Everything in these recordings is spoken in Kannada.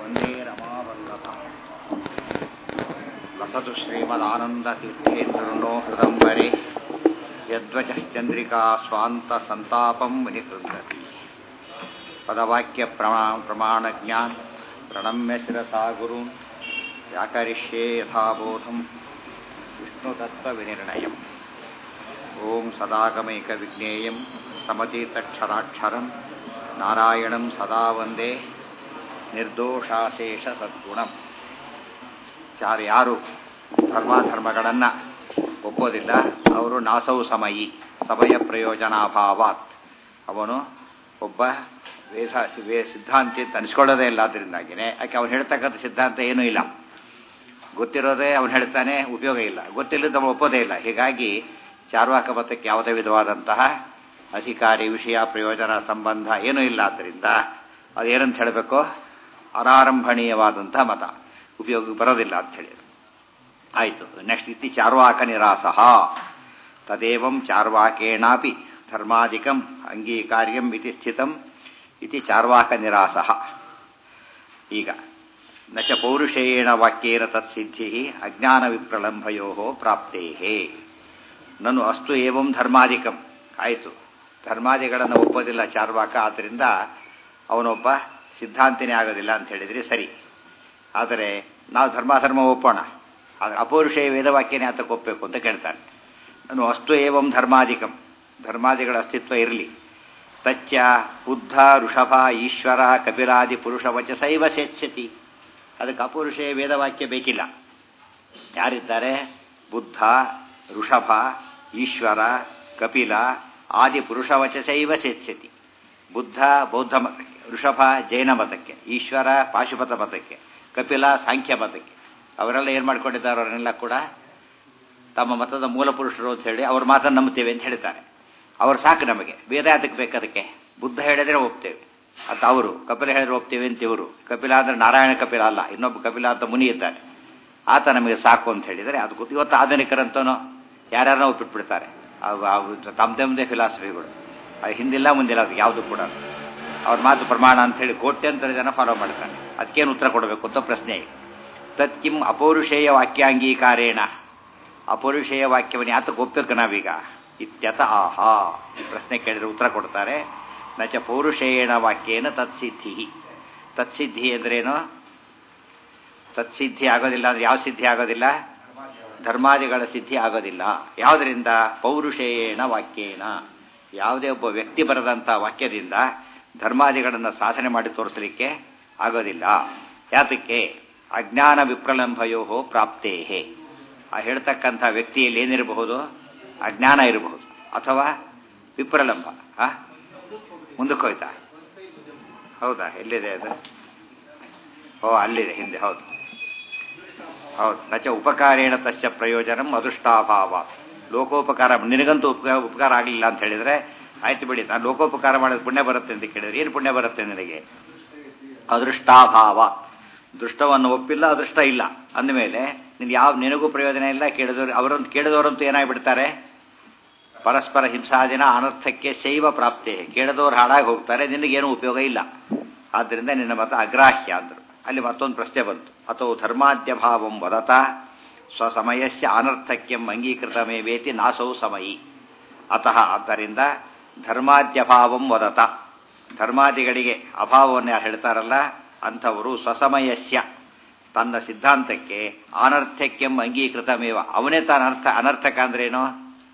ವಂದೇ ರಮಾವಲ್ಲಭ ಲಸತು ಶ್ರೀಮದಾನಂದತೀರ್ಥೇಂದ್ರನೋ ಹೃದಂಬರೆ ಯದ್ವಚಶ್ಚಂದ್ರಿಕಾ ಸ್ವಾಂತ ಸಂತಾಪಂ ವಿನಿಕೃಂದತಿ ಪದವಾಕ್ಯ ಪ್ರಮಾ ಪ್ರಮಾಣಜ್ಞಾನ್ ಪ್ರಣಮ್ಯ ಶಿರಸಾ ಗುರುನ್ ವ್ಯಾಕರಿಷ್ಯೇ ಯಥಾಬೋಧಂ ವಿಷ್ಣುತತ್ವವಿನಿರ್ಣಯಂ ಓಂ ಸದಾಗಮೈಕವಿಜ್ಞೇಯಂ ಸಮತೀತಕ್ಷರಾಕ್ಷರಂ ನಾರಾಯಣಂ ಸದಾ ವಂದೇ ನಿರ್ದೋಷಾಶೇಷ ಸದ್ಗುಣಂ ಚಾರು ಯಾರು ಧರ್ಮಾಧರ್ಮಗಳನ್ನು ಒಪ್ಪೋದಿಲ್ಲ ಅವರು ನಾಸೌ ಸಮಯಿ ಸಮಯ ಪ್ರಯೋಜನಾಭಾವಾತ್ ಅವನು ಒಬ್ಬ ವೇದ ವೇ ಸಿದ್ಧಾಂತಿ ಅಂತ ಅನಿಸ್ಕೊಳ್ಳೋದೇ ಇಲ್ಲ ಅದರಿಂದಾಗಿನೇ ಯಾಕೆ ಅವನು ಹೇಳ್ತಕ್ಕಂಥ ಸಿದ್ಧಾಂತ ಏನೂ ಇಲ್ಲ ಗೊತ್ತಿರೋದೇ ಅವನು ಹೇಳ್ತಾನೆ ಉಪಯೋಗ ಇಲ್ಲ ಗೊತ್ತಿಲ್ಲದ ಅವನು ಒಪ್ಪೋದೇ ಇಲ್ಲ ಹೀಗಾಗಿ ಚಾರ್ವಾಕ ಮತಕ್ಕೆ ಯಾವುದೇ ವಿಧವಾದಂತಹ ಅಧಿಕಾರಿ ವಿಷಯ ಪ್ರಯೋಜನ ಸಂಬಂಧ ಏನೂ ಇಲ್ಲ ಆದ್ದರಿಂದ ಅದೇನಂತ ಹೇಳಬೇಕು ಅನಾರಂಭಣೀಯವಾದಂಥ ಮತ ಉಪಯೋಗ ಬರೋದಿಲ್ಲ ಅಂತ ಹೇಳಿ ಆಯಿತು ನೆಕ್ಸ್ಟ್ ಇತಿ ಚಾರ್ವಾಕ ನಿರಾಸಃ ತದೇವಂ ಚಾರ್ವಾಕೇಣಾಪಿ ಧರ್ಮಾಧಿಕಂ ಅಂಗೀಕಾರ್ಯಂ ಇತಿ ಸ್ಥಿತಂ ಇತಿ ಚಾರ್ವಾಕ ನಿರಾಸಃ ಈಗ ನ ಚ ಪೌರುಷೇಣ ವಾಕ್ಯೇನ ತತ್ಸಿದ್ಧಿ ಅಜ್ಞಾನ ವಿಪ್ರಲಂಭಯೋ ಪ್ರಾಪ್ತೇ ನನು ಅಸ್ತು ಏವಂ ಧರ್ಮಾಧಿಕಂ ಆಯಿತು ಧರ್ಮಾದಿಗಳನ್ನು ಒಪ್ಪೋದಿಲ್ಲ ಚಾರ್ವಾಕ ಆದ್ದರಿಂದ ಅವನೊಬ್ಬ ಸಿದ್ಧಾಂತಿನೇ ಆಗೋದಿಲ್ಲ ಅಂತ ಹೇಳಿದರೆ ಸರಿ ಆದರೆ ನಾವು ಧರ್ಮಾಧರ್ಮ ಒಪ್ಪೋಣ ಆದರೆ ಅಪೌರುಷೇಯ ವೇದವಾಕ್ಯನೇ ಆತಕ್ಕೆ ಒಪ್ಪಬೇಕು ಅಂತ ಕೇಳ್ತಾನೆ ನಾನು ಅಸ್ತು ಏವಂ ಧರ್ಮಾಧಿಕಂ ಧರ್ಮಾದಿಗಳ ಅಸ್ತಿತ್ವ ಇರಲಿ ತಚ್ಚ ಬುದ್ಧ ಋಷಭ ಈಶ್ವರ ಕಪಿಲಾದಿ ಪುರುಷ ವಚಸೈವ ಸೇತ್ಸ್ಯತಿ ಅದಕ್ಕೆ ಅಪೌರುಷೇಯ ವೇದವಾಕ್ಯ ಬೇಕಿಲ್ಲ ಯಾರಿದ್ದಾರೆ ಬುದ್ಧ ಋಷಭ ಈಶ್ವರ ಕಪಿಲ ಆದಿ ಪುರುಷ ವಚಸೈವ ಸೇತ್ಸ್ಯತಿ ಬುದ್ಧ ಬೌದ್ಧ ಮತಕ್ಕೆ ಋಷಭ ಜೈನ ಮತಕ್ಕೆ ಈಶ್ವರ ಪಾಶುಪತ ಮತಕ್ಕೆ ಕಪಿಲ ಸಾಂಖ್ಯ ಮತಕ್ಕೆ ಅವರೆಲ್ಲ ಏನು ಮಾಡ್ಕೊಂಡಿದ್ದಾರೆ ಅವರನ್ನೆಲ್ಲ ಕೂಡ ತಮ್ಮ ಮತದ ಮೂಲ ಪುರುಷರು ಅಂತ ಹೇಳಿ ಅವ್ರ ಮಾತನ್ನು ನಂಬ್ತೇವೆ ಅಂತ ಹೇಳ್ತಾರೆ ಅವ್ರು ಸಾಕು ನಮಗೆ ವೇದ ಅದಕ್ಕೆ ಬೇಕದಕ್ಕೆ ಬುದ್ಧ ಹೇಳಿದ್ರೆ ಒಪ್ತೇವೆ ಅಂತ ಅವರು ಕಪಿಲ ಹೇಳಿದ್ರೆ ಒಪ್ತೇವೆ ಅಂತ ಇವರು ಕಪಿಲ ಅಂದ್ರೆ ನಾರಾಯಣ ಕಪಿಲ ಅಲ್ಲ ಇನ್ನೊಬ್ಬ ಕಪಿಲ ಅಂತ ಮುನಿ ಇದ್ದಾನೆ ಆತ ನಮಗೆ ಸಾಕು ಅಂತ ಹೇಳಿದರೆ ಅದು ಗೊತ್ತು ಇವತ್ತು ಆಧುನಿಕರಂತನೂ ಯಾರ್ಯಾರನ್ನ ಒಪ್ಪಿಟ್ಬಿಡ್ತಾರೆ ತಮ್ಮ ತಮ್ಮದೇ ಫಿಲಾಸಫಿಗಳು ಅದು ಹಿಂದಿಲ್ಲ ಮುಂದಿಲ್ಲ ಅದಕ್ಕೆ ಯಾವುದು ಕೂಡ ಅವ್ರ ಮಾತು ಪ್ರಮಾಣ ಅಂತ ಹೇಳಿ ಕೋಟ್ಯಂತರ ಜನ ಫಾಲೋ ಮಾಡ್ತಾನೆ ಅದಕ್ಕೇನು ಉತ್ತರ ಕೊಡಬೇಕು ಅಂತ ಪ್ರಶ್ನೆ ತತ್ಕಿಂ ಅಪೌರುಷೇಯ ವಾಕ್ಯಾಂಗೀಕಾರೇಣ ಅಪೌರುಷೇಯ ವಾಕ್ಯವನ್ನು ಯಾತಕ್ಕೆ ಒಪ್ಪಬೇಕು ನಾವೀಗ ಇತ್ಯತ ಆಹಾ ಈ ಪ್ರಶ್ನೆ ಕೇಳಿದ್ರೆ ಉತ್ತರ ಕೊಡ್ತಾರೆ ನಚ ಪೌರುಷೇಯಣ ವಾಕ್ಯೇನ ತತ್ಸಿದ್ಧಿ ತತ್ಸಿದ್ಧಿ ಅಂದ್ರೇನು ತತ್ಸಿದ್ಧಿ ಆಗೋದಿಲ್ಲ ಅಂದ್ರೆ ಯಾವ ಸಿದ್ಧಿ ಆಗೋದಿಲ್ಲ ಧರ್ಮಾದಿಗಳ ಸಿದ್ಧಿ ಆಗೋದಿಲ್ಲ ಯಾವುದರಿಂದ ಪೌರುಷೇಯಣ ವಾಕ್ಯೇನ ಯಾವುದೇ ಒಬ್ಬ ವ್ಯಕ್ತಿ ಬರೆದಂಥ ವಾಕ್ಯದಿಂದ ಧರ್ಮಾದಿಗಳನ್ನು ಸಾಧನೆ ಮಾಡಿ ತೋರಿಸಲಿಕ್ಕೆ ಆಗೋದಿಲ್ಲ ಯಾತಕ್ಕೆ ಅಜ್ಞಾನ ವಿಪ್ರಲಂಭಯೋ ಪ್ರಾಪ್ತೇ ಆ ಹೇಳ್ತಕ್ಕಂಥ ವ್ಯಕ್ತಿಯಲ್ಲಿ ಏನಿರಬಹುದು ಅಜ್ಞಾನ ಇರಬಹುದು ಅಥವಾ ವಿಪ್ರಲಂಬ ಆ ಮುಂದಕ್ಕೆ ಹೋಯ್ತಾ ಹೌದಾ ಎಲ್ಲಿದೆ ಅದು ಓ ಅಲ್ಲಿದೆ ಹಿಂದೆ ಹೌದು ಹೌದು ನಚ ಉಪಕಾರೇಣ ತಸ್ಯ ಪ್ರಯೋಜನಂ ಅದೃಷ್ಟಾಭಾವ ಲೋಕೋಪಕಾರ ನಿನಗಂತೂ ಉಪಕಾರ ಉಪಕಾರ ಆಗಲಿಲ್ಲ ಅಂತ ಹೇಳಿದರೆ ಆಯ್ತು ಬಿಡಿ ನಾನು ಲೋಕೋಪಕಾರ ಮಾಡೋದು ಪುಣ್ಯ ಬರುತ್ತೆ ಅಂತ ಕೇಳಿದ್ರೆ ಏನು ಪುಣ್ಯ ಬರುತ್ತೆ ನಿನಗೆ ಅದೃಷ್ಟಾಭಾವ ದೃಷ್ಟವನ್ನು ಒಪ್ಪಿಲ್ಲ ಅದೃಷ್ಟ ಇಲ್ಲ ಅಂದಮೇಲೆ ನಿನ್ಗೆ ಯಾವ ನಿನಗೂ ಪ್ರಯೋಜನ ಇಲ್ಲ ಕೇಳಿದವರು ಅವರೊಂದು ಕೇಳಿದವರಂತೂ ಏನಾಗ್ಬಿಡ್ತಾರೆ ಪರಸ್ಪರ ಹಿಂಸಾದಿನ ಅನರ್ಥಕ್ಕೆ ಶೈವ ಪ್ರಾಪ್ತಿ ಕೇಳಿದವರು ಹಾಳಾಗಿ ಹೋಗ್ತಾರೆ ನಿನಗೇನು ಉಪಯೋಗ ಇಲ್ಲ ಆದ್ದರಿಂದ ನಿನ್ನ ಮತ ಅಗ್ರಾಹ್ಯ ಅಂದರು ಅಲ್ಲಿ ಮತ್ತೊಂದು ಪ್ರಶ್ನೆ ಬಂತು ಅಥವಾ ಧರ್ಮಾದ್ಯಭಾವಂ ವದತ ಸ್ವಸಮಯಸ್ಯ ಅನರ್ಥಕ್ಯಂ ಅಂಗೀಕೃತಮೇವೇತಿ ನಾಸೌ ಸಮಯಿ ಅತಃ ಆದ್ದರಿಂದ ಧರ್ಮಾದ್ಯಭಾವಂ ವದತ ಧರ್ಮಾದಿಗಳಿಗೆ ಅಭಾವವನ್ನು ಯಾರು ಹೇಳ್ತಾರಲ್ಲ ಅಂಥವರು ಸ್ವಸಮಯಸ್ಯ ತನ್ನ ಸಿದ್ಧಾಂತಕ್ಕೆ ಅನರ್ಥಕ್ಯಂ ಅಂಗೀಕೃತಮೇವ ಅವನೇ ತಾನು ಅರ್ಥ ಅನರ್ಥಕ ಅಂದ್ರೇನು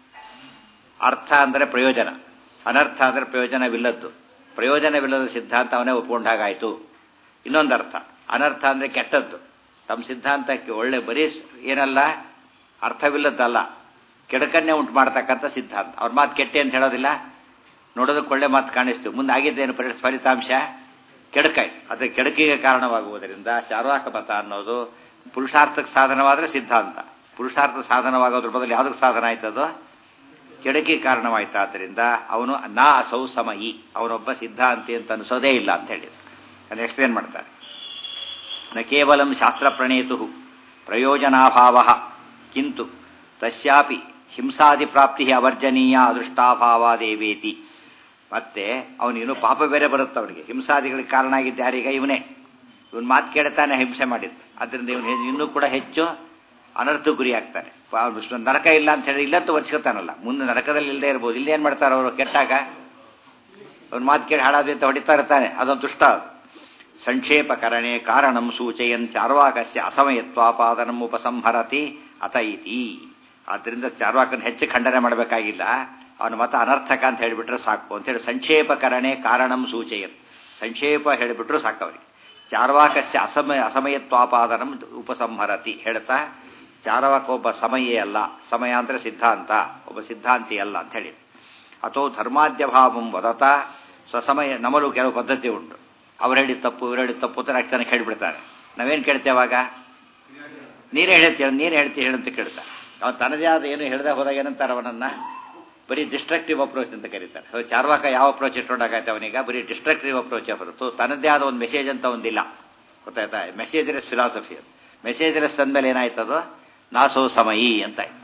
ಅರ್ಥ ಅಂದರೆ ಪ್ರಯೋಜನ ಅನರ್ಥ ಅಂದರೆ ಪ್ರಯೋಜನವಿಲ್ಲದ್ದು ಪ್ರಯೋಜನವಿಲ್ಲದ ಸಿದ್ಧಾಂತ ಅವನೇ ಒಪ್ಕೊಂಡಾಗಾಯಿತು ಇನ್ನೊಂದು ಅರ್ಥ ಅನರ್ಥ ಅಂದರೆ ಕೆಟ್ಟದ್ದು ತಮ್ಮ ಸಿದ್ಧಾಂತಕ್ಕೆ ಒಳ್ಳೆ ಬರೀ ಏನಲ್ಲ ಅರ್ಥವಿಲ್ಲದ್ದಲ್ಲ ಕೆಡಕನ್ನೇ ಉಂಟು ಮಾಡ್ತಕ್ಕಂಥ ಸಿದ್ಧಾಂತ ಅವ್ರ ಮಾತು ಕೆಟ್ಟೆ ಅಂತ ಹೇಳೋದಿಲ್ಲ ನೋಡೋದಕ್ಕೆ ಒಳ್ಳೆ ಮಾತು ಕಾಣಿಸ್ತು ಮುಂದೆ ಆಗಿದ್ದೇನು ಫಲಿತಾಂಶ ಕೆಡಕಾಯ್ತು ಅದು ಕೆಡಕಿಗೆ ಕಾರಣವಾಗುವುದರಿಂದ ಶಾರ್ವಾಕ ಮತ ಅನ್ನೋದು ಪುರುಷಾರ್ಥಕ್ಕೆ ಸಾಧನವಾದರೆ ಸಿದ್ಧಾಂತ ಪುರುಷಾರ್ಥ ಸಾಧನವಾಗೋದ್ರ ಬದಲು ಯಾವುದಕ್ಕೆ ಸಾಧನ ಆಯ್ತದು ಕೆಡಕಿ ಕಾರಣವಾಯ್ತು ಆದ್ದರಿಂದ ಅವನು ನಾ ಅಸೌ ಸಮಯಿ ಅವನೊಬ್ಬ ಸಿದ್ಧಾಂತಿ ಅಂತ ಅನಿಸೋದೇ ಇಲ್ಲ ಅಂತ ಹೇಳಿದ್ರು ಅದನ್ನು ಎಕ್ಸ್ಪ್ಲೇನ್ ಮಾಡ್ತಾರೆ ನ ಕೇವಲ ಶಾಸ್ತ್ರ ಪ್ರಣೇತು ಪ್ರಯೋಜನಾಭಾವ ಕಿಂತು ತಸ್ಯಾಪಿ ಹಿಂಸಾದಿ ಪ್ರಾಪ್ತಿ ಅವರ್ಜನೀಯ ಅದೃಷ್ಟಾಭಾವಾದೇವೇತಿ ಮತ್ತೆ ಅವನಿಗೇನು ಪಾಪ ಬೇರೆ ಬರುತ್ತೆ ಅವನಿಗೆ ಹಿಂಸಾದಿಗಳಿಗೆ ಕಾರಣ ಆಗಿದ್ದ ಯಾರೀಗ ಇವನೇ ಇವನ್ ಮಾತು ಕೇಳ್ತಾನೆ ಹಿಂಸೆ ಮಾಡಿದ್ದು ಅದರಿಂದ ಇವನು ಇನ್ನೂ ಕೂಡ ಹೆಚ್ಚು ಅನರ್ಥ ಗುರಿ ಆಗ್ತಾನೆ ಪಾ- ನರಕ ಇಲ್ಲ ಅಂತ ಹೇಳಿ ಇಲ್ಲಂತೂ ಒಚ್ಕೋತಾನಲ್ಲ ಮುಂದೆ ನರಕದಲ್ಲಿ ಇಲ್ಲದೆ ಇರ್ಬೋದು ಇಲ್ಲಿ ಏನು ಮಾಡ್ತಾರೆ ಅವರು ಕೆಟ್ಟಾಗ ಅವ್ನ ಮಾತು ಕೇಳಿ ಹಾಳಾದ್ವಿ ಅಂತ ಹೊಡಿತಾ ಇರ್ತಾನೆ ಅದೊಂದು ದುಷ್ಟ ಅದು. ಸಂಕ್ಷೇಪಕರಣೆ ಕಾರಣಂ ಸೂಚಯನ್ ಚಾರ್ವಾಕಸ್ಯ ಅಸಮಯತ್ವಾಪಾದನಂ ಉಪಸಂಹರತಿ ಅತ ಇತಿ ಆದ್ದರಿಂದ ಚಾರ್ವಾಕನ ಹೆಚ್ಚು ಖಂಡನೆ ಮಾಡಬೇಕಾಗಿಲ್ಲ ಅವನ ಮತ ಅನರ್ಥಕ ಅಂತ ಹೇಳಿಬಿಟ್ರೆ ಸಾಕು ಅಂತೇಳಿ ಸಂಕ್ಷೇಪಕರಣೆ ಕಾರಣಂ ಸೂಚಯನ್ ಸಂಕ್ಷೇಪ ಹೇಳಿಬಿಟ್ರು ಸಾಕು ಅವರಿಗೆ ಚಾರ್ವಾಕಸ್ಯ ಅಸಮಯ ಅಸಮಯತ್ವಾಪಾದನಂ ಉಪಸಂಹರತಿ ಹೇಳ್ತಾ ಚಾರ್ವಾಕ ಒಬ್ಬ ಸಮಯೇ ಅಲ್ಲ ಸಮಯ ಅಂದರೆ ಸಿದ್ಧಾಂತ ಒಬ್ಬ ಸಿದ್ಧಾಂತಿ ಅಲ್ಲ ಅಂತ ಹೇಳಿ ಅಥೋ ಧರ್ಮಾದ್ಯಭಾವಂ ವದತ ಸ್ವಸಮಯ ನಮ್ಮಲ್ಲೂ ಕೆಲವು ಪದ್ಧತಿ ಉಂಟು ಅವ್ರು ಹೇಳಿದ ತಪ್ಪು ಇವ್ರು ಹೇಳಿದ ತಪ್ಪು ಅಂತ ನಾಲ್ಕು ಜನ ಕೇಳಿಬಿಡ್ತಾರೆ ನಾವೇನು ಕೇಳ್ತೇವಾಗ ನೀನೇ ಹೇಳ್ತೀಯ ನೀನು ಹೇಳ್ತೀಯ ಹೇಳಂತ ಕೇಳ್ತಾರೆ ಅವ್ನು ತನ್ನದೇ ಆದ ಏನು ಹೇಳ್ದೆ ಹೋದಾಗ ಏನಂತಾರೆ ಅವನನ್ನು ಬರೀ ಡಿಸ್ಟ್ರಕ್ಟಿವ್ ಅಪ್ರೋಚ್ ಅಂತ ಕರೀತಾರೆ ಸೊ ಚಾರ್ವಾಕ ಯಾವ ಅಪ್ರೋಚ್ ಇಟ್ಕೊಂಡಾಗೈತೆ ಅವನೀಗ ಬರೀ ಡಿಸ್ಟ್ರಕ್ಟಿವ್ ಅಪ್ರೋಚ್ ಹೊರತು ತನ್ನದೇ ಆದ ಒಂದು ಮೆಸೇಜ್ ಅಂತ ಒಂದಿಲ್ಲ ಗೊತ್ತಾಯ್ತಾ ಮೆಸೇಜ್ಲೆಸ್ ಫಿಲಾಸಫಿ ಅದು ಮೆಸೇಜ್ಲೆಸ್ ಅಂದಮೇಲೆ ಏನಾಯ್ತದು ನಾಸೋ ಸಮಯಿ ಅಂತ ಆಯ್ತು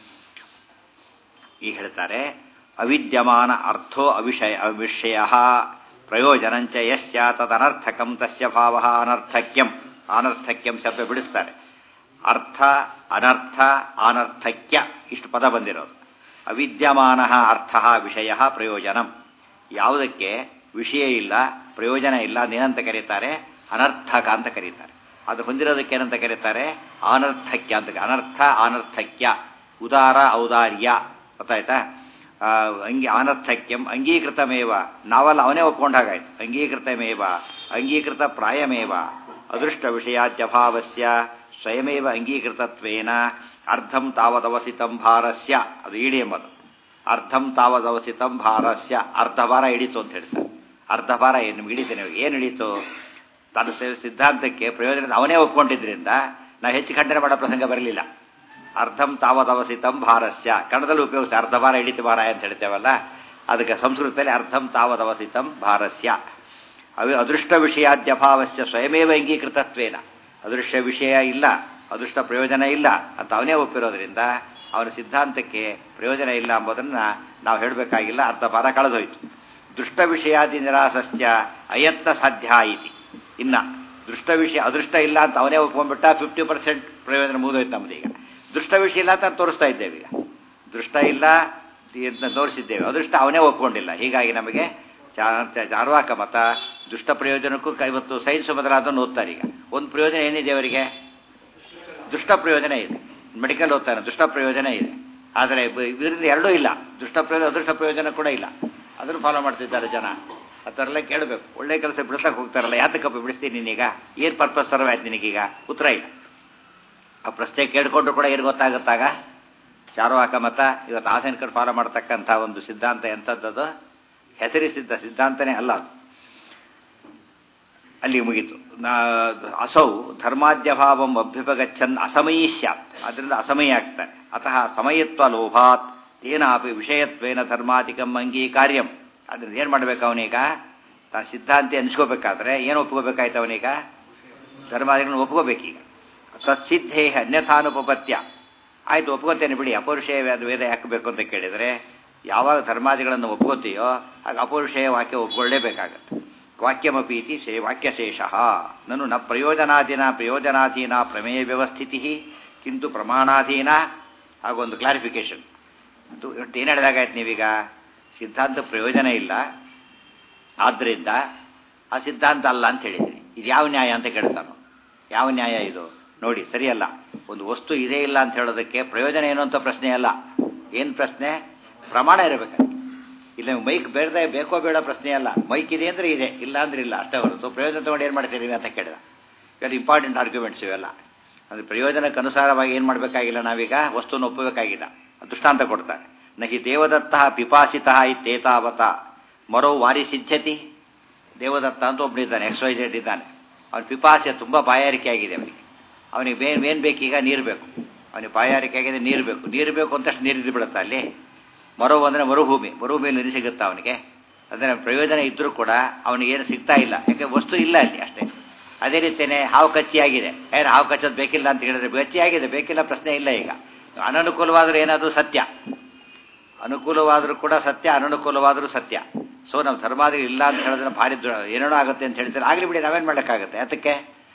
ಈ ಹೇಳ್ತಾರೆ ಅವಿದ್ಯಮಾನ ಅರ್ಥೋ ಅವಿಷಯ ಅವಿಷಯ ಪ್ರಯೋಜನಂಚ ಯಸ್ಯ ತದನರ್ಥಕಂ ತಸ್ಯ ಭಾವ ಅನರ್ಥಕ್ಯಂ ಅನರ್ಥಕ್ಯಂ ಶಬ್ದ ಬಿಡಿಸ್ತಾರೆ ಅರ್ಥ ಅನರ್ಥ ಅನರ್ಥಕ್ಯ ಇಷ್ಟು ಪದ ಬಂದಿರೋದು ಅವಿದ್ಯಮಾನ ಅರ್ಥ ವಿಷಯ ಪ್ರಯೋಜನಂ ಯಾವುದಕ್ಕೆ ವಿಷಯ ಇಲ್ಲ ಪ್ರಯೋಜನ ಇಲ್ಲ ಅದೇನಂತ ಕರೀತಾರೆ ಅನರ್ಥಕ ಅಂತ ಕರೀತಾರೆ ಅದು ಹೊಂದಿರೋದಕ್ಕೆ ಏನಂತ ಕರೀತಾರೆ ಅನರ್ಥಕ್ಯ ಅಂತ ಅನರ್ಥ ಅನರ್ಥಕ್ಯ ಉದಾರ ಔದಾರ್ಯ ಗೊತ್ತಾಯ್ತಾ ಆ, ಅಂಗಿ ಅನರ್ಥಕ್ಯಂ ಅಂಗೀಕೃತಮೇವ ನಾವಲ್ಲ ಅವನೇ ಒಪ್ಕೊಂಡಾಗಾಯ್ತು ಅಂಗೀಕೃತಮೇವ ಅಂಗೀಕೃತ ಪ್ರಾಯಮೇವ ಅದೃಷ್ಟ ವಿಷಯಾದ್ಯಭಾವಸ್ಯ ಸ್ವಯಮೇವ ಅಂಗೀಕೃತತ್ವೇನ ಅರ್ಧಂ ತಾವದವಸಿತಂ ಭಾರಸ್ಯ ಅದು ಇಡಿ ಎಂಬುದು ಅರ್ಧಂ ತಾವದವಸಿತಂ ಭಾರಸ್ಯ ಅರ್ಧ ಭಾರ ಹಿಡಿತು ಅಂತ ಹೇಳ್ತಾರೆ ಅರ್ಧ ಭಾರ ಏನು ನಿಮ್ಗೆ ಹಿಡಿತೇನೆ ಏನು ಹಿಡಿತು ತನ್ನ ಸ- ಸಿದ್ಧಾಂತಕ್ಕೆ ಪ್ರಯೋಜನ ಅವನೇ ಒಪ್ಕೊಂಡಿದ್ರಿಂದ ನಾವು ಹೆಚ್ಚು ಖಂಡನೆ ಮಾಡೋ ಪ್ರಸಂಗ ಬರಲಿಲ್ಲ ಅರ್ಧಂ ತಾವದವಸಿತಂ ಭಾರಸ್ಯ ಕನ್ನಡದಲ್ಲಿ ಉಪಯೋಗಿಸ ಅರ್ಧ ಭಾರ ಹಿಡಿತು ಭಾರ ಅಂತ ಹೇಳ್ತೇವಲ್ಲ ಅದಕ್ಕೆ ಸಂಸ್ಕೃತದಲ್ಲಿ ಅರ್ಧಂ ತಾವದವಸಿತಂ ಭಾರಸ್ಯ ಅవి ಅದೃಷ್ಟ ವಿಷಯಾದ್ಯಭಾವಸ್ಯ ಸ್ವಯಮೇವ ಅಂಗೀಕೃತತ್ವೇನ ಅದೃಷ್ಟ ವಿಷಯ ಇಲ್ಲ ಅದೃಷ್ಟ ಪ್ರಯೋಜನ ಇಲ್ಲ ಅಂತ ಅವನೇ ಒಪ್ಪಿರೋದ್ರಿಂದ ಅವನ ಸಿದ್ಧಾಂತಕ್ಕೆ ಪ್ರಯೋಜನ ಇಲ್ಲ ಎಂಬುದನ್ನು ನಾವು ಹೇಳಬೇಕಾಗಿಲ್ಲ ಅರ್ಧ ಭಾರ ಕಳೆದೋಯ್ತು ದೃಷ್ಟ ವಿಷಯಾದಿ ನಿರಾಸಸ್ಯ ಅಯತ್ನ ಸಾಧ್ಯ ಇತಿ ಇನ್ನ ದೃಷ್ಟ ವಿಷಯ ಅದೃಷ್ಟ ಇಲ್ಲ ಅಂತ ಅವನೇ ಒಪ್ಕೊಂಡ್ಬಿಟ್ಟ ಫಿಫ್ಟಿ ಪರ್ಸೆಂಟ್ ಪ್ರಯೋಜನ ಮುಗಿದೋಯ್ತು ನಮ್ದೀಗ ದೃಷ್ಟ ವಿಷಯ ಇಲ್ಲ ಅಂತ ತೋರಿಸ್ತಾ ಇದ್ದೇವೆ ಈಗ ದೃಷ್ಟ ಇಲ್ಲ ಅಂತ ತೋರಿಸಿದ್ದೇವೆ ಅದೃಷ್ಟ ಅವನೇ ಒಪ್ಕೊಂಡಿಲ್ಲ ಹೀಗಾಗಿ ನಮಗೆ ಚಾ- ಚಾ- ಚಾರ್ವಾಕ ಮತ ದುಷ್ಟ ಪ್ರಯೋಜನಕ್ಕೂ ಕ- ಇವತ್ತು ಸೈನ್ಸ್ ಮೊದಲಾದನ್ನು ಓದ್ತಾರೆ ಈಗ ಒಂದು ಪ್ರಯೋಜನ ಏನಿದೆ ಅವರಿಗೆ ದುಷ್ಟ ಪ್ರಯೋಜನ ಇದೆ ಮೆಡಿಕಲ್ ಓದ್ತಾನೆ ದುಷ್ಟ ಪ್ರಯೋಜನ ಇದೆ ಆದರೆ ಬ- ಇದರಿಂದ ಎರಡೂ ಇಲ್ಲ ದುಷ್ಟ ಪ್ರಯೋಜನ ಅದೃಷ್ಟ ಪ್ರಯೋಜನ ಕೂಡ ಇಲ್ಲ ಅದನ್ನು ಫಾಲೋ ಮಾಡ್ತಿದ್ದಾರೆ ಜನ ಆ ಥರ ಎಲ್ಲ ಕೇಳಬೇಕು ಒಳ್ಳೆ ಕೆಲಸ ಬಿಡಿಸಕ್ಕೆ ಹೋಗ್ತಾರಲ್ಲ ಯಾತಕ್ಕಪ್ಪ ಬಿಡಿಸ್ತೀನಿ ನೀನೀಗ ಏನು ಪರ್ಪಸ್ ಸರ್ವ್ ಆಯ್ತು ನಿನಗೀಗ ಉತ್ತರ ಇಲ್ಲ ಆ ಪ್ರಶ್ನೆ ಕೇಳಿಕೊಂಡ್ರು ಕೂಡ ಏನು ಗೊತ್ತಾಗುತ್ತಾಗ ಚಾರುವಾಕ ಮತ ಇವತ್ತು ಆಸನಿಕರು ಫಾಲೋ ಮಾಡ್ತಕ್ಕಂಥ ಒಂದು ಸಿದ್ಧಾಂತ ಎಂಥದ್ದದು ಹೆಸರಿಸಿದ್ದ ಸಿದ್ಧಾಂತನೇ ಅಲ್ಲ ಅದು ಅಲ್ಲಿ ಮುಗೀತು ನಾ- ಅಸೌ ಧರ್ಮಾದ್ಯಭಾವಂ ಅಭ್ಯುಪಗಚ್ಚನ್ ಅಸಮಯಿ ಸ್ಯಾತ್ ಅದರಿಂದ ಅಸಮಯ ಆಗ್ತಾನೆ ಅತಃ ಸಮಯತ್ವ ಲೋಭಾತ್ ತೇನಾಪಿ ವಿಷಯತ್ವೇನ ಧರ್ಮಾಧಿಕಂ ಅಂಗೀಕಾರ್ಯಂ ಅದರಿಂದ ಏನು ಮಾಡ್ಬೇಕು ಅವನೀಗ ತಾನು ಸಿದ್ಧಾಂತಿ ಅನ್ಸ್ಕೋಬೇಕಾದ್ರೆ ಏನು ಒಪ್ಕೋಬೇಕಾಯ್ತು ಅವನೀಗ ಧರ್ಮಾದಿಗಳನ್ನ ಒಪ್ಕೋಬೇಕೀಗ ತತ್ಸಿದ್ಧೇ ಅನ್ಯಥಾನುಪಪತ್ಯ ಆಯ್ತು ಒಪ್ಕೋತೇನೆ ಬಿಡಿ ಅಪೌರುಷೇಯ ವೇದ ವೇದ ಯಾಕಬೇಕು ಅಂತ ಕೇಳಿದರೆ ಯಾವಾಗ ಧರ್ಮಾದಿಗಳನ್ನು ಒಪ್ಕೋತೀಯೋ ಆಗ ಅಪೌರುಷೇಯ ವಾಕ್ಯ ಒಪ್ಕೊಳ್ಳೇಬೇಕಾಗತ್ತೆ ವಾಕ್ಯಮಪೀತಿ ಶೇ ವಾಕ್ಯಶೇಷ ನನು ನ ಪ್ರಯೋಜನಾಧೀನ ಪ್ರಯೋಜನಾಧೀನ ಪ್ರಮೇಯ ವ್ಯವಸ್ಥಿತಿ ಕಿಂತು ಪ್ರಮಾಣಾಧೀನ ಹಾಗೊಂದು ಕ್ಲಾರಿಫಿಕೇಶನ್ ಅದು ಒಟ್ಟು ಏನು ಹೇಳಿದಾಗಾಯ್ತು ನೀವೀಗ ಸಿದ್ಧಾಂತ ಪ್ರಯೋಜನ ಇಲ್ಲ ಆದ್ದರಿಂದ ಆ ಸಿದ್ಧಾಂತ ಅಲ್ಲ ಅಂತ ಹೇಳಿದ್ರಿ ಇದು ಯಾವ ನ್ಯಾಯ ಅಂತ ಕೇಳ್ತಾನು ಯಾವ ನ್ಯಾಯ ಇದು ನೋಡಿ ಸರಿಯಲ್ಲ ಒಂದು ವಸ್ತು ಇದೇ ಇಲ್ಲ ಅಂತ ಹೇಳೋದಕ್ಕೆ ಪ್ರಯೋಜನ ಏನು ಅಂತ ಪ್ರಶ್ನೆ ಅಲ್ಲ ಏನು ಪ್ರಶ್ನೆ ಪ್ರಮಾಣ ಇರಬೇಕಾಗಿ ಇಲ್ಲ ಮೈಕ್ ಬೇಡದೆ ಬೇಕೋ ಬೇಡ ಪ್ರಶ್ನೆ ಅಲ್ಲ ಮೈಕ್ ಇದೆ ಅಂದರೆ ಇದೆ ಇಲ್ಲ ಅಂದ್ರೆ ಇಲ್ಲ ಅಷ್ಟೇ ಹೊರತು ಪ್ರಯೋಜನ ತಗೊಂಡು ಏನು ಮಾಡ್ತೀರಿ ಅಂತ ಕೇಳಿದ ಇವೆಲ್ಲ ಇಂಪಾರ್ಟೆಂಟ್ ಆರ್ಗ್ಯುಮೆಂಟ್ಸ್ ಇವೆಲ್ಲ ಅಂದರೆ ಪ್ರಯೋಜನಕ್ಕೆ ಅನುಸಾರವಾಗಿ ಏನು ಮಾಡಬೇಕಾಗಿಲ್ಲ ನಾವೀಗ ವಸ್ತುವನ್ನು ಒಪ್ಪಬೇಕಾಗಿಲ್ಲ ದೃಷ್ಟಾಂತ ಕೊಡ್ತಾರೆ ನಹಿ ದೇವದತ್ತ ಪಿಪಾಸಿತ ಇತ್ತೇತಾವತ ಮರೋ ವಾರಿ ಸಿದ್ಧತಿ ದೇವದತ್ತ ಅಂತ ಒಬ್ಬನಿದ್ದಾನೆ ಎಕ್ಸ್ ವೈ ಜೆಡ್ ಇದ್ದಾನೆ ಅವನ ಪಿಪಾಸೆ ತುಂಬ ಬಾಯಾರಿಕೆ ಆಗಿದೆ ಅವನಿಗೆ ಅವನಿಗೆ ಬೇನ್ ಏನು ಬೇಕೀಗ ನೀರು ಬೇಕು ಅವನಿಗೆ ಬಾಯಾರಿಕೆ ಆಗಿದೆ ನೀರು ಬೇಕು ನೀರು ಬೇಕು ಅಂತಷ್ಟು ನೀರು ಇದ್ದು ಬಿಡುತ್ತಾ ಅಲ್ಲಿ ಮರು ಅಂದರೆ ಮರುಭೂಮಿ ಮರುಭೂಮಿಯಲ್ಲಿ ನೀರು ಸಿಗುತ್ತಾ ಅವನಿಗೆ ಅದರ ಪ್ರಯೋಜನ ಇದ್ದರೂ ಕೂಡ ಅವನಿಗೆ ಏನು ಸಿಗ್ತಾ ಇಲ್ಲ ಯಾಕೆ ವಸ್ತು ಇಲ್ಲ ಅಲ್ಲಿ ಅಷ್ಟೇ ಅದೇ ರೀತಿಯೇ ಹಾವು ಕಚ್ಚಿಯಾಗಿದೆ ಏನು ಹಾವು ಕಚ್ಚೋದು ಬೇಕಿಲ್ಲ ಅಂತ ಹೇಳಿದ್ರೆ ಕಚ್ಚಿಯಾಗಿದೆ ಬೇಕಿಲ್ಲ ಪ್ರಶ್ನೆ ಇಲ್ಲ ಈಗ ಅನನುಕೂಲವಾದರೂ ಏನಾದರೂ ಸತ್ಯ ಅನುಕೂಲವಾದರೂ ಕೂಡ ಸತ್ಯ ಅನನುಕೂಲವಾದರೂ ಸತ್ಯ ಸೊ ನಾವು ಧರ್ಮಾದಿ ಇಲ್ಲ ಅಂತ ಹೇಳಿದ್ರೆ ಭಾರಿ ದು- ಏನೇನೋ ಆಗುತ್ತೆ ಅಂತ ಹೇಳ್ತಾರೆ ಆಗಲಿ ಬಿಡಿ ನಾವೇನು ಮಾಡೋಕ್ಕಾಗುತ್ತೆ ಅದಕ್ಕೆ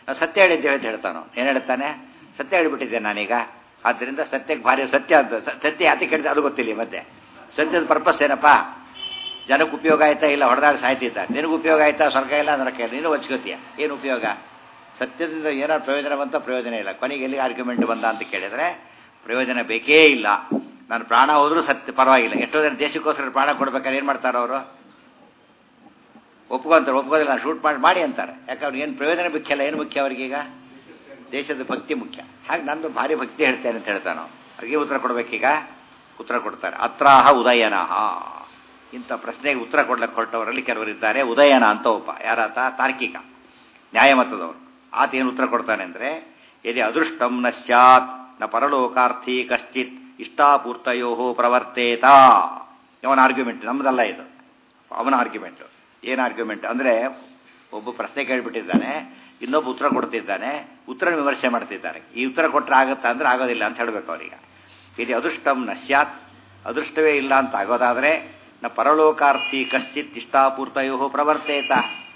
ನಾನು ಸತ್ಯ ಹೇಳಿದ್ದೇವೆ ಅಂತ ಹೇಳ್ತಾನೋ ಏನು ಹೇಳ್ತಾನೆ ಸತ್ಯ ಹೇಳಿಬಿಟ್ಟಿದ್ದೆ ನಾನೀಗ ಆದ್ದರಿಂದ ಸತ್ಯಕ್ಕೆ ಭಾರಿ ಸತ್ಯ ಅಂತ ಸ- ಸತ್ಯ ಯಾತಕ್ಕೆ ಹೇಳಿದೆ ಅದು ಗೊತ್ತಿಲ್ಲ ಈ ಮಧ್ಯೆ ಸತ್ಯದ ಪರ್ಪಸ್ ಏನಪ್ಪ ಜನಕ್ಕೆ ಉಪಯೋಗ ಆಯ್ತಾ ಇಲ್ಲ ಹೊಡೆದಾಡಿ ಸಾಯ್ತಿದ್ದ ನಿನಗೆ ಉಪಯೋಗ ಆಯ್ತಾ ಸ್ವರ್ಗ ಇಲ್ಲ ನರಕ ಇಲ್ಲ ನೀನು ಹಚ್ಕೋತೀಯ ಏನು ಉಪಯೋಗ ಸತ್ಯದಿಂದ ಏನಾದ್ರು ಪ್ರಯೋಜನ ಬಂತ ಪ್ರಯೋಜನ ಇಲ್ಲ ಕೊನೆಗೆ ಎಲ್ಲಿ ಆರ್ಗ್ಯುಮೆಂಟ್ ಬಂದ ಅಂತ ಕೇಳಿದ್ರೆ ಪ್ರಯೋಜನ ಬೇಕೇ ಇಲ್ಲ ನಾನು ಪ್ರಾಣ ಹೋದ್ರೂ ಸತ್ಯ ಪರವಾಗಿಲ್ಲ ಎಷ್ಟೋ ಜನ ದೇಶಕ್ಕೋಸ್ಕರ ಪ್ರಾಣ ಕೊಡ್ಬೇಕಾದ್ರೆ ಏನು ಮಾಡ್ತಾರೆ ಅವರು ಒಪ್ಕೊಂತಾರೆ ಒಪ್ಕೋದಿಲ್ಲ ನಾನು ಶೂಟ್ ಮಾಡಿ ಮಾಡಿ ಅಂತಾರೆ ಯಾಕೆ ಅವ್ರಿಗೆ ಏನು ಪ್ರಯೋಜನ ಮುಖ್ಯ ಅಲ್ಲ ಏನು ಮುಖ್ಯ ಅವ್ರಿಗೀಗ ದೇಶದ ಭಕ್ತಿ ಮುಖ್ಯ ಹಾಗೆ ನಂದು ಭಾರಿ ಭಕ್ತಿ ಹೇಳ್ತೇನೆ ಅಂತ ಹೇಳ್ತಾನೋ ಅವ್ರಿಗೆ ಉತ್ತರ ಕೊಡ್ಬೇಕೀಗ ಉತ್ತರ ಕೊಡ್ತಾರೆ ಅತ್ರಾಹ ಉದಯನಃ ಇಂಥ ಪ್ರಶ್ನೆಗೆ ಉತ್ತರ ಕೊಡ್ಲಿಕ್ಕೆ ಹೊರಟವರಲ್ಲಿ ಕೆಲವರಿದ್ದಾರೆ ಉದಯನ ಅಂತ ಒಬ್ಬ ಯಾರಾತ ತಾರ್ಕಿಕ ನ್ಯಾಯಮತದವರು ಆತ ಏನು ಉತ್ತರ ಕೊಡ್ತಾನೆ ಅಂದರೆ ಯದಿ ಅದೃಷ್ಟಂ ನ ಸ್ಯಾತ್ ನ ಪರಲೋಕಾರ್ಥಿ ಕಶ್ಚಿತ್ ಇಷ್ಟಾಪೂರ್ತಯೋ ಪ್ರವರ್ತೇತ ಅವನ ಆರ್ಗ್ಯುಮೆಂಟ್ ನಮ್ಮದಲ್ಲ ಇದು ಅವನ ಆರ್ಗ್ಯುಮೆಂಟ್ ಏನು ಆರ್ಗ್ಯುಮೆಂಟ್ ಅಂದರೆ ಒಬ್ಬ ಪ್ರಶ್ನೆ ಕೇಳಿಬಿಟ್ಟಿದ್ದಾನೆ ಇನ್ನೊಬ್ಬ ಉತ್ತರ ಕೊಡ್ತಿದ್ದಾನೆ ಉತ್ತರ ವಿಮರ್ಶೆ ಮಾಡ್ತಿದ್ದಾರೆ ಈ ಉತ್ತರ ಕೊಟ್ಟರೆ ಆಗುತ್ತಾ ಅಂದ್ರೆ ಆಗೋದಿಲ್ಲ ಅಂತ ಹೇಳಬೇಕು ಅವರಿಗೆ ಇದು ಅದೃಷ್ಟಂ ನ ಸ್ಯಾತ್ ಅದೃಷ್ಟವೇ ಇಲ್ಲ ಅಂತ ಆಗೋದಾದರೆ ನ ಪರಲೋಕಾರ್ಥಿ ಕಶ್ಚಿತ್ ಇಷ್ಟಾಪೂರ್ತಯೋ ಪ್ರವರ್ತೇತ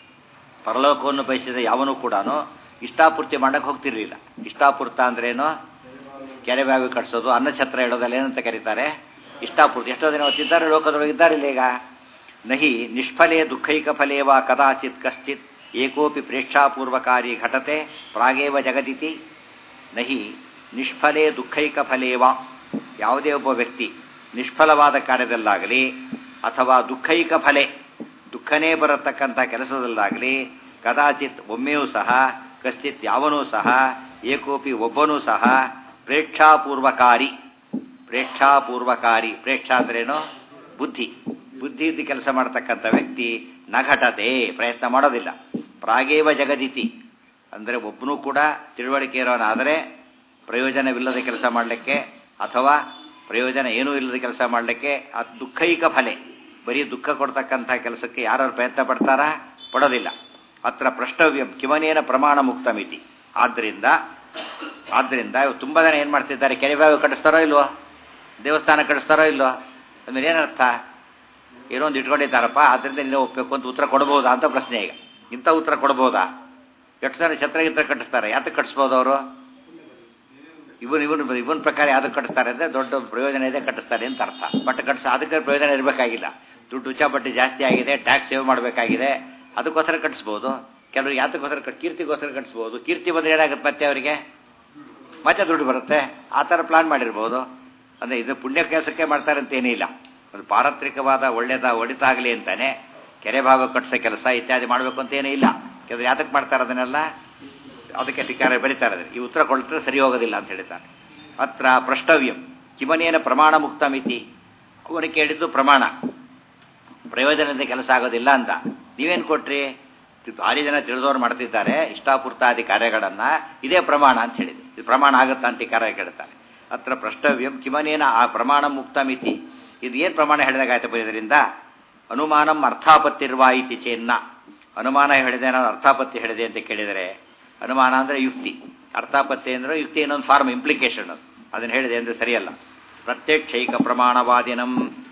ಪರಲೋಕವನ್ನು ಬಯಸಿದ ಯಾವನೂ ಕೂಡ ಇಷ್ಟಾಪೂರ್ತಿ ಮಾಡಕ್ಕೆ ಹೋಗ್ತಿರ್ಲಿಲ್ಲ ಇಷ್ಟಾಪೂರ್ತ ಅಂದ್ರೇನು ಕೆರೆ ಬಾವಿ ಕಟ್ಸೋದು ಅನ್ನಛತ್ರ ಇಡೋದಲ್ಲ ಏನಂತ ಕರೀತಾರೆ ಇಷ್ಟಾಪೂರ್ತಿ ಎಷ್ಟೋ ಜನ ಹೊತ್ತಿದ್ದಾರೆ ಲೋಕದೊಳಗೆ ಇದ್ದಾರಿಲ್ಲ ಈಗ ನಹಿ ನಿಷ್ಫಲೇ ದುಃಖೈಕ ಫಲೇವ ಕದಾಚಿತ್ ಕಶ್ಚಿತ್ ಏಕೋಪಿ ಪ್ರೇಕ್ಷಾಪೂರ್ವಕಾರಿ ಘಟತೆ ಪ್ರಾಗೇವ ಜಗದಿತಿ ನಹಿ ನಿಷ್ಫಲೇ ದುಃಖೈಕ ಫಲೇವ ಯಾವುದೇ ಒಬ್ಬ ವ್ಯಕ್ತಿ ನಿಷ್ಫಲವಾದ ಕಾರ್ಯದಲ್ಲಾಗಲಿ ಅಥವಾ ದುಃಖೈಕ ಫಲೆ ದುಃಖನೇ ಬರತಕ್ಕಂಥ ಕೆಲಸದಲ್ಲಾಗಲಿ ಕದಾಚಿತ್ ಒಮ್ಮೆಯೂ ಸಹ ಕಶ್ಚಿತ್ ಯಾವನೂ ಸಹ ಏಕೋಪಿ ಒಬ್ಬನೂ ಸಹ ಪ್ರೇಕ್ಷಾಪೂರ್ವಕಾರಿ ಪ್ರೇಕ್ಷಾಪೂರ್ವಕಾರಿ ಪ್ರೇಕ್ಷ ಅಂದ್ರೇನು ಬುದ್ಧಿ ಬುದ್ಧಿ ಇದ್ದು ಕೆಲಸ ಮಾಡತಕ್ಕಂಥ ವ್ಯಕ್ತಿ ನಘಟತೆ ಪ್ರಯತ್ನ ಮಾಡೋದಿಲ್ಲ ಪ್ರಾಗೇವ ಜಗದಿತಿ ಅಂದರೆ ಒಬ್ಬನೂ ಕೂಡ ತಿಳುವಳಿಕೆ ಇರೋನಾದರೆ ಪ್ರಯೋಜನವಿಲ್ಲದ ಕೆಲಸ ಮಾಡಲಿಕ್ಕೆ ಅಥವಾ ಪ್ರಯೋಜನ ಏನೂ ಇಲ್ಲದ ಕೆಲಸ ಮಾಡಲಿಕ್ಕೆ ಅದು ದುಃಖೈಕ ಫಲೆ ಬರೀ ದುಃಖ ಕೊಡ್ತಕ್ಕಂಥ ಕೆಲಸಕ್ಕೆ ಯಾರು ಪ್ರಯತ್ನ ಪಡ್ತಾರಾ ಪಡೋದಿಲ್ಲ ಅತ್ರ ಪ್ರಷ್ಟವ್ಯಂ ಕಿಮನೇನ ಪ್ರಮಾಣ ಮುಕ್ತ ಮಿತಿ ಆದ್ದರಿಂದ ಆದ್ದರಿಂದ ತುಂಬ ಜನ ಏನು ಮಾಡ್ತಿದ್ದಾರೆ ಕೆರೆ ಬಾವಿ ಕಟ್ಟಿಸ್ತಾರೋ ಇಲ್ವೋ ದೇವಸ್ಥಾನ ಕಟ್ಟಿಸ್ತಾರೋ ಇಲ್ವೋ ಅಂದ್ರೆ ಏನರ್ಥ ಏನೋ ಒಂದು ಇಟ್ಕೊಂಡಿದ್ದಾರಪ್ಪ ಆದ್ದರಿಂದ ನೀನು ಒಪ್ಪಬೇಕು ಅಂತ ಉತ್ತರ ಕೊಡ್ಬೋದಾ ಅಂತ ಪ್ರಶ್ನೆ ಈಗ ಇಂಥ ಉತ್ತರ ಕೊಡ್ಬೋದಾ ಎಷ್ಟು ಜನ ಛತ್ರಗಿತ್ರ ಕಟ್ಟಿಸ್ತಾರೆ ಯಾತಕ್ಕೆ ಕಟ್ಟಿಸ್ಬೋದು ಅವರು ಇವನ್ ಇವನ್ ಇವನ್ ಪ್ರಕಾರ ಯಾವ್ದಕ್ಕೆ ಕಟ್ಟಿಸ್ತಾರೆ ಅಂದರೆ ದೊಡ್ಡ ಪ್ರಯೋಜನ ಇದೆ ಕಟ್ಟಿಸ್ತಾರೆ ಅಂತ ಅರ್ಥ ಬಟ್ ಕಟ್ಟಿಸ ಅದಕ್ಕೆ ಪ್ರಯೋಜನ ಇರಬೇಕಾಗಿಲ್ಲ ದುಡ್ಡು ಉಚ್ಚಾಪಟ್ಟಿ ಜಾಸ್ತಿ ಆಗಿದೆ ಟ್ಯಾಕ್ಸ್ ಸೇವ್ ಮಾಡಬೇಕಾಗಿದೆ ಅದಕ್ಕೋಸ್ಕರ ಕಟ್ಟಿಸ್ಬೋದು ಕೆಲವರು ಯಾತಕ್ಕೋಸ್ಕರ ಕಟ್ ಕೀರ್ತಿಗೋಸ್ಕರ ಕಟ್ಟಿಸ್ಬೋದು ಕೀರ್ತಿ ಬಂದರೆ ಏನಾಗುತ್ತೆ ಮತ್ತೆ ಅವರಿಗೆ ಮತ್ತೆ ದುಡ್ಡು ಬರುತ್ತೆ ಆ ಥರ ಪ್ಲಾನ್ ಮಾಡಿರ್ಬೋದು ಅಂದರೆ ಇದು ಪುಣ್ಯ ಕೆಲಸಕ್ಕೆ ಮಾಡ್ತಾರೆ ಅಂತ ಏನಿಲ್ಲ ಒಂದು ಪಾರತ್ರಿಕವಾದ ಒಳ್ಳೇದ ಒಡಿತಾಗಲಿ ಅಂತಾನೆ ಕೆರೆ ಭಾವ ಕಟ್ಟಿಸೋ ಕೆಲಸ ಇತ್ಯಾದಿ ಮಾಡಬೇಕು ಅಂತ ಏನೂ ಇಲ್ಲ ಕೆಲವರು ಯಾತಕ್ಕೆ ಮಾಡ್ತಾರೆ ಅದನ್ನೆಲ್ಲ ಅದಕ್ಕೆ ಟೀಕಾರ ಬರೀತಾರೆ ಅದನ್ನು. ಈ ಉತ್ತರ ಕೊಡ್ತಾರೆ ಸರಿ ಹೋಗೋದಿಲ್ಲ ಅಂತ ಹೇಳ್ತಾರೆ ಅತ್ರ ಪ್ರಷ್ಟವ್ಯಂ ಕಿಮನೇನ ಪ್ರಮಾಣ ಮುಕ್ತ ಮಿತಿ ಅವನು ಕೇಳಿದ್ದು ಪ್ರಮಾಣ ಪ್ರಯೋಜನದಿಂದ ಕೆಲಸ ಆಗೋದಿಲ್ಲ ಅಂತ ನೀವೇನು ಕೊಟ್ರಿ ಭಾರಿ ಜನ ತಿಳಿದವ್ರು ಮಾಡ್ತಿದ್ದಾರೆ ಇಷ್ಟಾಪೂರ್ತಾದಿ ಕಾರ್ಯಗಳನ್ನು ಇದೇ ಪ್ರಮಾಣ ಅಂತ ಹೇಳಿದೆ ಇದು ಪ್ರಮಾಣ ಆಗುತ್ತಾ ಅಂತ ಈ ಕಾರ್ಯ ಕೇಳ್ತಾರೆ ಅತ್ರ ಪ್ರಷ್ಟವ್ಯಂ ಕಿಮನೇನ ಆ ಪ್ರಮಾಣ ಮುಕ್ತ ಮಿತಿ ಇದು ಏನು ಪ್ರಮಾಣ ಹೇಳಿದಾಗಾಯ್ತು ಇದರಿಂದ ಅನುಮಾನಂ ಅರ್ಥಾಪತ್ತಿರುವ ಇತಿ ಚೇನ್ನ ಅನುಮಾನ ಹೇಳಿದೆ ನಾನು ಅರ್ಥಾಪತ್ತಿ ಹೇಳಿದೆ ಅಂತ ಕೇಳಿದರೆ ಅನುಮಾನ ಅಂದರೆ ಯುಕ್ತಿ ಅರ್ಥಾಪತ್ತಿ ಅಂದರೆ ಯುಕ್ತಿ ಇನ್ನೊಂದು ಫಾರ್ಮ್ ಇಂಪ್ಲಿಕೇಶನ್ ಅದು ಅದನ್ನು ಹೇಳಿದೆ ಅಂದರೆ ಸರಿಯಲ್ಲ ಪ್ರತ್ಯಕ್ಷೈಕ ಪ್ರಮಾಣವಾದಿನಂ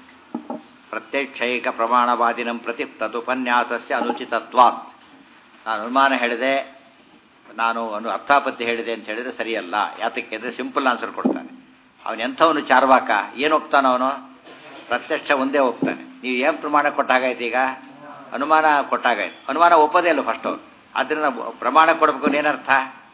ಪ್ರತ್ಯಕ್ಷೈಕ ಪ್ರಮಾಣವಾದಿನಂ ಪ್ರತಿ ತದುಪನ್ಯಾಸಸ್ಯ ಅನುಚಿತತ್ವಾತ್ ನಾನು ಅನುಮಾನ ಹೇಳಿದೆ ನಾನು ಅನು ಅರ್ಥಾಪತ್ತಿ ಹೇಳಿದೆ ಅಂತ ಹೇಳಿದ್ರೆ ಸರಿಯಲ್ಲ ಯಾತಕ್ಕೆ ಅಂದರೆ ಸಿಂಪಲ್ ಆನ್ಸರ್ ಕೊಡ್ತಾನೆ ಅವನು ಎಂಥವನು ಚಾರ್ವಾಕ ಏನು ಒಪ್ತಾನ ಅವನು ಪ್ರತ್ಯಕ್ಷ ಒಂದೇ ಒಪ್ತಾನೆ ನೀವು ಏನು ಪ್ರಮಾಣ ಕೊಟ್ಟಾಗಾಯ್ತು ಈಗ ಅನುಮಾನ ಕೊಟ್ಟಾಗಾಯ್ತು ಅನುಮಾನ ಒಪ್ಪೋದೇ ಅಲ್ಲ ಫಸ್ಟ್ ಅವ್ರು ಆದ್ದರಿಂದ ಪ್ರಮಾಣ ಕೊಡಬೇಕು ಅಂದ್ರೆ ಏನರ್ಥ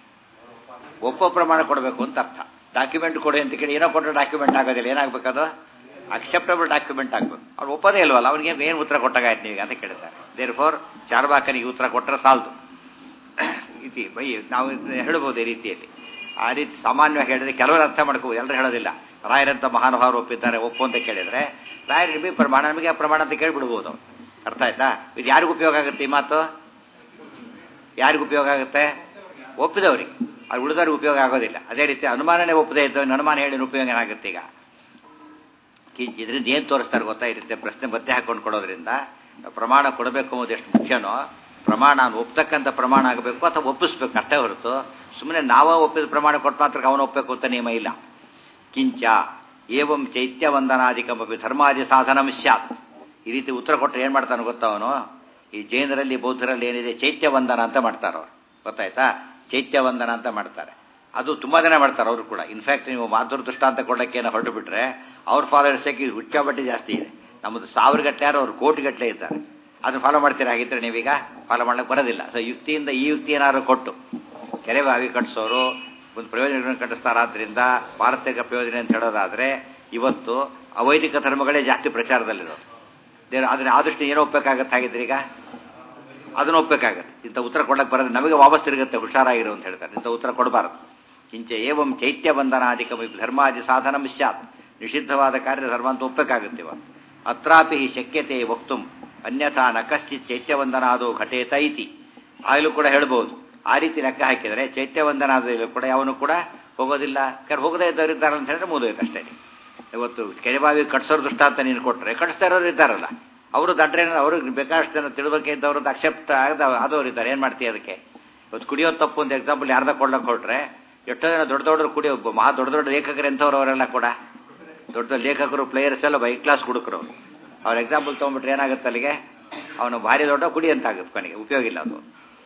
ಒಪ್ಪೋ ಪ್ರಮಾಣ ಕೊಡಬೇಕು ಅಂತ ಅರ್ಥ ಡಾಕ್ಯುಮೆಂಟ್ ಕೊಡಿ ಅಂತ ಕೇಳಿ ಏನೋ ಕೊಟ್ಟರೆ ಡಾಕ್ಯುಮೆಂಟ್ ಆಗೋದಿಲ್ಲ ಏನಾಗಬೇಕದು ಅಕ್ಸೆಪ್ಟಬಲ್ ಡಾಕ್ಯುಮೆಂಟ್ ಆಗಬೇಕು ಅವ್ರು ಒಪ್ಪೋದೇ ಇಲ್ವಲ್ಲ ಅವ್ನಿಗೆ ಏನು ಉತ್ತರ ಕೊಟ್ಟಾಗಾಯ್ತು ನೀವು ಅಂತ ಕೇಳ್ತಾರೆ ದೇರ್ ಫೋರ್ ಚಾರ್ಬಾಕನಿಗೆ ಉತ್ತರ ಕೊಟ್ಟರೆ ಸಾಲದು ಇತಿ ಬೈ ನಾವು ಇದನ್ನ ಹೇಳ್ಬೋದು ಈ ರೀತಿಯಲ್ಲಿ ಆ ರೀತಿ ಸಾಮಾನ್ಯವಾಗಿ ಹೇಳಿದ್ರೆ ಕೆಲವರು ಅರ್ಥ ಮಾಡ್ಕೋಬೋದು ಎಲ್ಲರೂ ಹೇಳೋದಿಲ್ಲ ರಾಯರಂತ ಮಹಾನುಭಾವರು ಒಪ್ಪಿದ್ದಾರೆ ಒಪ್ಪು ಅಂತ ಕೇಳಿದರೆ ರಾಯರು ನಿಮಗೆ ಪ್ರಮಾಣ ನಮಗೆ ಆ ಪ್ರಮಾಣ ಅಂತ ಕೇಳಿಬಿಡ್ಬೋದು ಅವ್ರು ಅರ್ಥ ಆಯ್ತಾ ಇದು ಯಾರಿಗೂ ಉಪಯೋಗ ಆಗುತ್ತೆ ಈ ಮಾತು ಯಾರಿಗೂ ಉಪಯೋಗ ಆಗುತ್ತೆ ಒಪ್ಪಿದವ್ರಿಗೆ ಅದು ಉಳಿದವ್ರಿಗೆ ಉಪಯೋಗ ಆಗೋದಿಲ್ಲ ಅದೇ ರೀತಿ ಅನುಮಾನನೇ ಒಪ್ಪದೇ ಇದ್ದವನು ಅನುಮಾನ ಹೇಳಿದ ಉಪಯೋಗ ಏನಾಗುತ್ತೆ ಈಗ ಕಿಂಚ ಇದರಿಂದ ಏನು ತೋರಿಸ್ತಾರೆ ಗೊತ್ತಾ ಈ ರೀತಿ ಪ್ರಶ್ನೆ ಬತ್ತೆ ಹಾಕೊಂಡು ಕೊಡೋದ್ರಿಂದ ಪ್ರಮಾಣ ಕೊಡಬೇಕು ಅನ್ನೋದು ಎಷ್ಟು ಮುಖ್ಯನೋ ಪ್ರಮಾಣ ಒಪ್ತಕ್ಕಂಥ ಪ್ರಮಾಣ ಆಗಬೇಕು ಅಥವಾ ಒಪ್ಪಿಸ್ಬೇಕು ಅಷ್ಟೇ ಹೊರತು ಸುಮ್ಮನೆ ನಾವೇ ಒಪ್ಪಿದ ಪ್ರಮಾಣ ಕೊಟ್ಟ ಮಾತ್ರ ಅವನು ಒಪ್ಪಬೇಕು ಅಂತ ನಿಯಮ ಇಲ್ಲ ಕಿಂಚ ಏವಂ ಚೈತ್ಯವಂದನಾದಿಕಮಪಿ ಧರ್ಮಾದಿ ಸಾಧನಂ ಸ್ಯಾತ್ ಈ ರೀತಿ ಉತ್ತರ ಕೊಟ್ಟರೆ ಏನು ಮಾಡ್ತಾನೆ ಗೊತ್ತಾ ಅವನು ಈ ಜೈನರಲ್ಲಿ ಬೌದ್ಧರಲ್ಲಿ ಏನಿದೆ ಚೈತ್ಯವಂದನ ಅಂತ ಮಾಡ್ತಾರೆ ಅವ್ರು ಗೊತ್ತಾಯ್ತಾ ಚೈತ್ಯವಂದನ ಅಂತ ಮಾಡ್ತಾರೆ ಅದು ತುಂಬಾ ಜನ ಮಾಡ್ತಾರೆ ಅವರು ಕೂಡ ಇನ್ಫ್ಯಾಕ್ಟ್ ನೀವು ಮಾಧುರ ದೃಷ್ಟಾಂತ ಕೊಡಕ್ಕೆ ಏನೋ ಹೊರಟು ಬಿಟ್ರೆ ಅವ್ರ ಫಾಲೋವರ್ಸಕ್ಕೆ ಹುಚ್ಚಾಬಟ್ಟಿ ಜಾಸ್ತಿ ಇದೆ ನಮ್ಮದು ಸಾವಿರ ಗಟ್ಟಲೆ ಯಾರು ಅವ್ರು ಕೋಟಿ ಗಟ್ಟಲೆ ಇದ್ದಾರೆ ಅದನ್ನ ಫಾಲೋ ಮಾಡ್ತೀರಾ ಹಾಗಿದ್ರೆ ನೀವೀಗ ಫಾಲೋ ಮಾಡ್ಲಿಕ್ಕೆ ಬರೋದಿಲ್ಲ ಸೊ ಯುಕ್ತಿಯಿಂದ ಈ ಯುಕ್ತಿ ಏನಾದ್ರು ಕೊಟ್ಟು ಕೆರೆ ಬಾವಿ ಕಟ್ಟಿಸೋರು ಒಂದು ಪ್ರಯೋಜನಗಳನ್ನು ಕಟ್ಟಿಸ್ತಾರಾದ್ರಿಂದ ಭಾರತೀಯ ಪ್ರಯೋಜನ ಅಂತ ಹೇಳೋದಾದ್ರೆ ಇವತ್ತು ಅವೈದಿಕ ಧರ್ಮಗಳೇ ಜಾಸ್ತಿ ಪ್ರಚಾರದಲ್ಲಿರೋದು ದೇವ್ರು ಆದರೆ ಆದಷ್ಟು ಏನೋ ಒಪ್ಪಬೇಕಾಗತ್ತೆ ಹಾಗಿದ್ರೆ ಈಗ ಅದನ್ನು ಒಪ್ಪಬೇಕಾಗತ್ತೆ ಇಂಥ ಉತ್ತರ ಕೊಡಕ್ಕೆ ಬರೋದು ನಮಗೆ ವಾಪಸ್ ತಿರುಗುತ್ತೆ ಹುಷಾರಾಗಿರು ಅಂತ ಹೇಳ್ತಾರೆ ಇಂಥ ಉತ್ತರ ಕೊಡಬಾರದು ಕಿಂಚ ಏವಂ ಚೈತ್ಯ ಬಂಧನಾಧಿಕ ಧರ್ಮಾದಿ ಸಾಧನ ಸ್ಯಾತ್ ನಿಷಿದ್ಧವಾದ ಕಾರ್ಯ ಧರ್ಮ ಅಂತ ಒಪ್ಪಬೇಕಾಗುತ್ತೆ ಇವತ್ತು ಅತ್ರಾಪಿ ಹಿ ಶಕ್ಯತೆ ವಕ್ತು ಅನ್ಯಥಾ ನ ಕಶ್ಚಿತ್ ಚೈತ್ಯವಂದನಾದೋ ಘಟೇತ ಇತಿ ಆಗಲೂ ಕೂಡ ಹೇಳ್ಬೋದು ಆ ರೀತಿ ಲೆಕ್ಕ ಹಾಕಿದರೆ ಚೈತ್ಯವಂದನಾದ ಕೂಡ ಯಾವನು ಕೂಡ ಹೋಗೋದಿಲ್ಲ ಯಾರು ಹೋಗದೇ ಇದ್ದವ್ರು ಇದ್ದಾರೆ ಅಂತ ಹೇಳಿದ್ರೆ ಮುಗಿದೋಯ್ತು ಅಷ್ಟೇ ಇವತ್ತು ಕೆರೆಬಾವಿ ಕಟ್ಸೋರ್ ದುಷ್ಟ ಅಂತ ನೀನು ಕೊಟ್ಟರೆ ಕಟ್ಸ್ತಾ ಇರೋರು ಇದ್ದಾರಲ್ಲ ಅವರು ದಡ್ರೇನ ಅವ್ರಿಗೆ ಬೇಕಾದಷ್ಟು ಜನ ತಿಳುವಳಿಕೆ ಇದ್ದವ್ರು ಅಕ್ಸೆಪ್ಟ್ ಆಗದ ಆದವ್ರು ಇದ್ದಾರೆ ಏನು ಮಾಡ್ತೀಯ ಅದಕ್ಕೆ ಇವತ್ತು ಕುಡಿಯೋ ತಪ್ಪು ಒಂದು ಎಕ್ಸಾಂಪಲ್ ಯಾರ್ದ ಕೊಡ್ಲಕ್ಕೆ ಹೊರಟ್ರೆ ಎಷ್ಟೋ ಜನ ದೊಡ್ಡ ದೊಡ್ಡರು ಕುಡಿಯೋ ಮಹಾ ದೊಡ್ಡ ದೊಡ್ಡ ಲೇಖಕರು ಎಂಥವ್ರು ಅವರೆಲ್ಲ ಕೂಡ ದೊಡ್ಡ ದೊಡ್ಡ ಲೇಖಕರು ಪ್ಲೇಯರ್ಸ್ ಎಲ್ಲ ಬೈ ಕ್ಲಾಸ್ ಹುಡುಕರು ಅವ್ರ ಎಕ್ಸಾಂಪಲ್ ತೊಗೊಂಡ್ಬಿಟ್ರೆ ಏನಾಗುತ್ತೆ ಅಲ್ಲಿಗೆ ಅವನು ಭಾರಿ ದೊಡ್ಡ ಕುಡಿ ಅಂತ ಆಗುತ್ತೆ ಕೊನೆಗೆ ಉಪಯೋಗ ಇಲ್ಲ ಅದು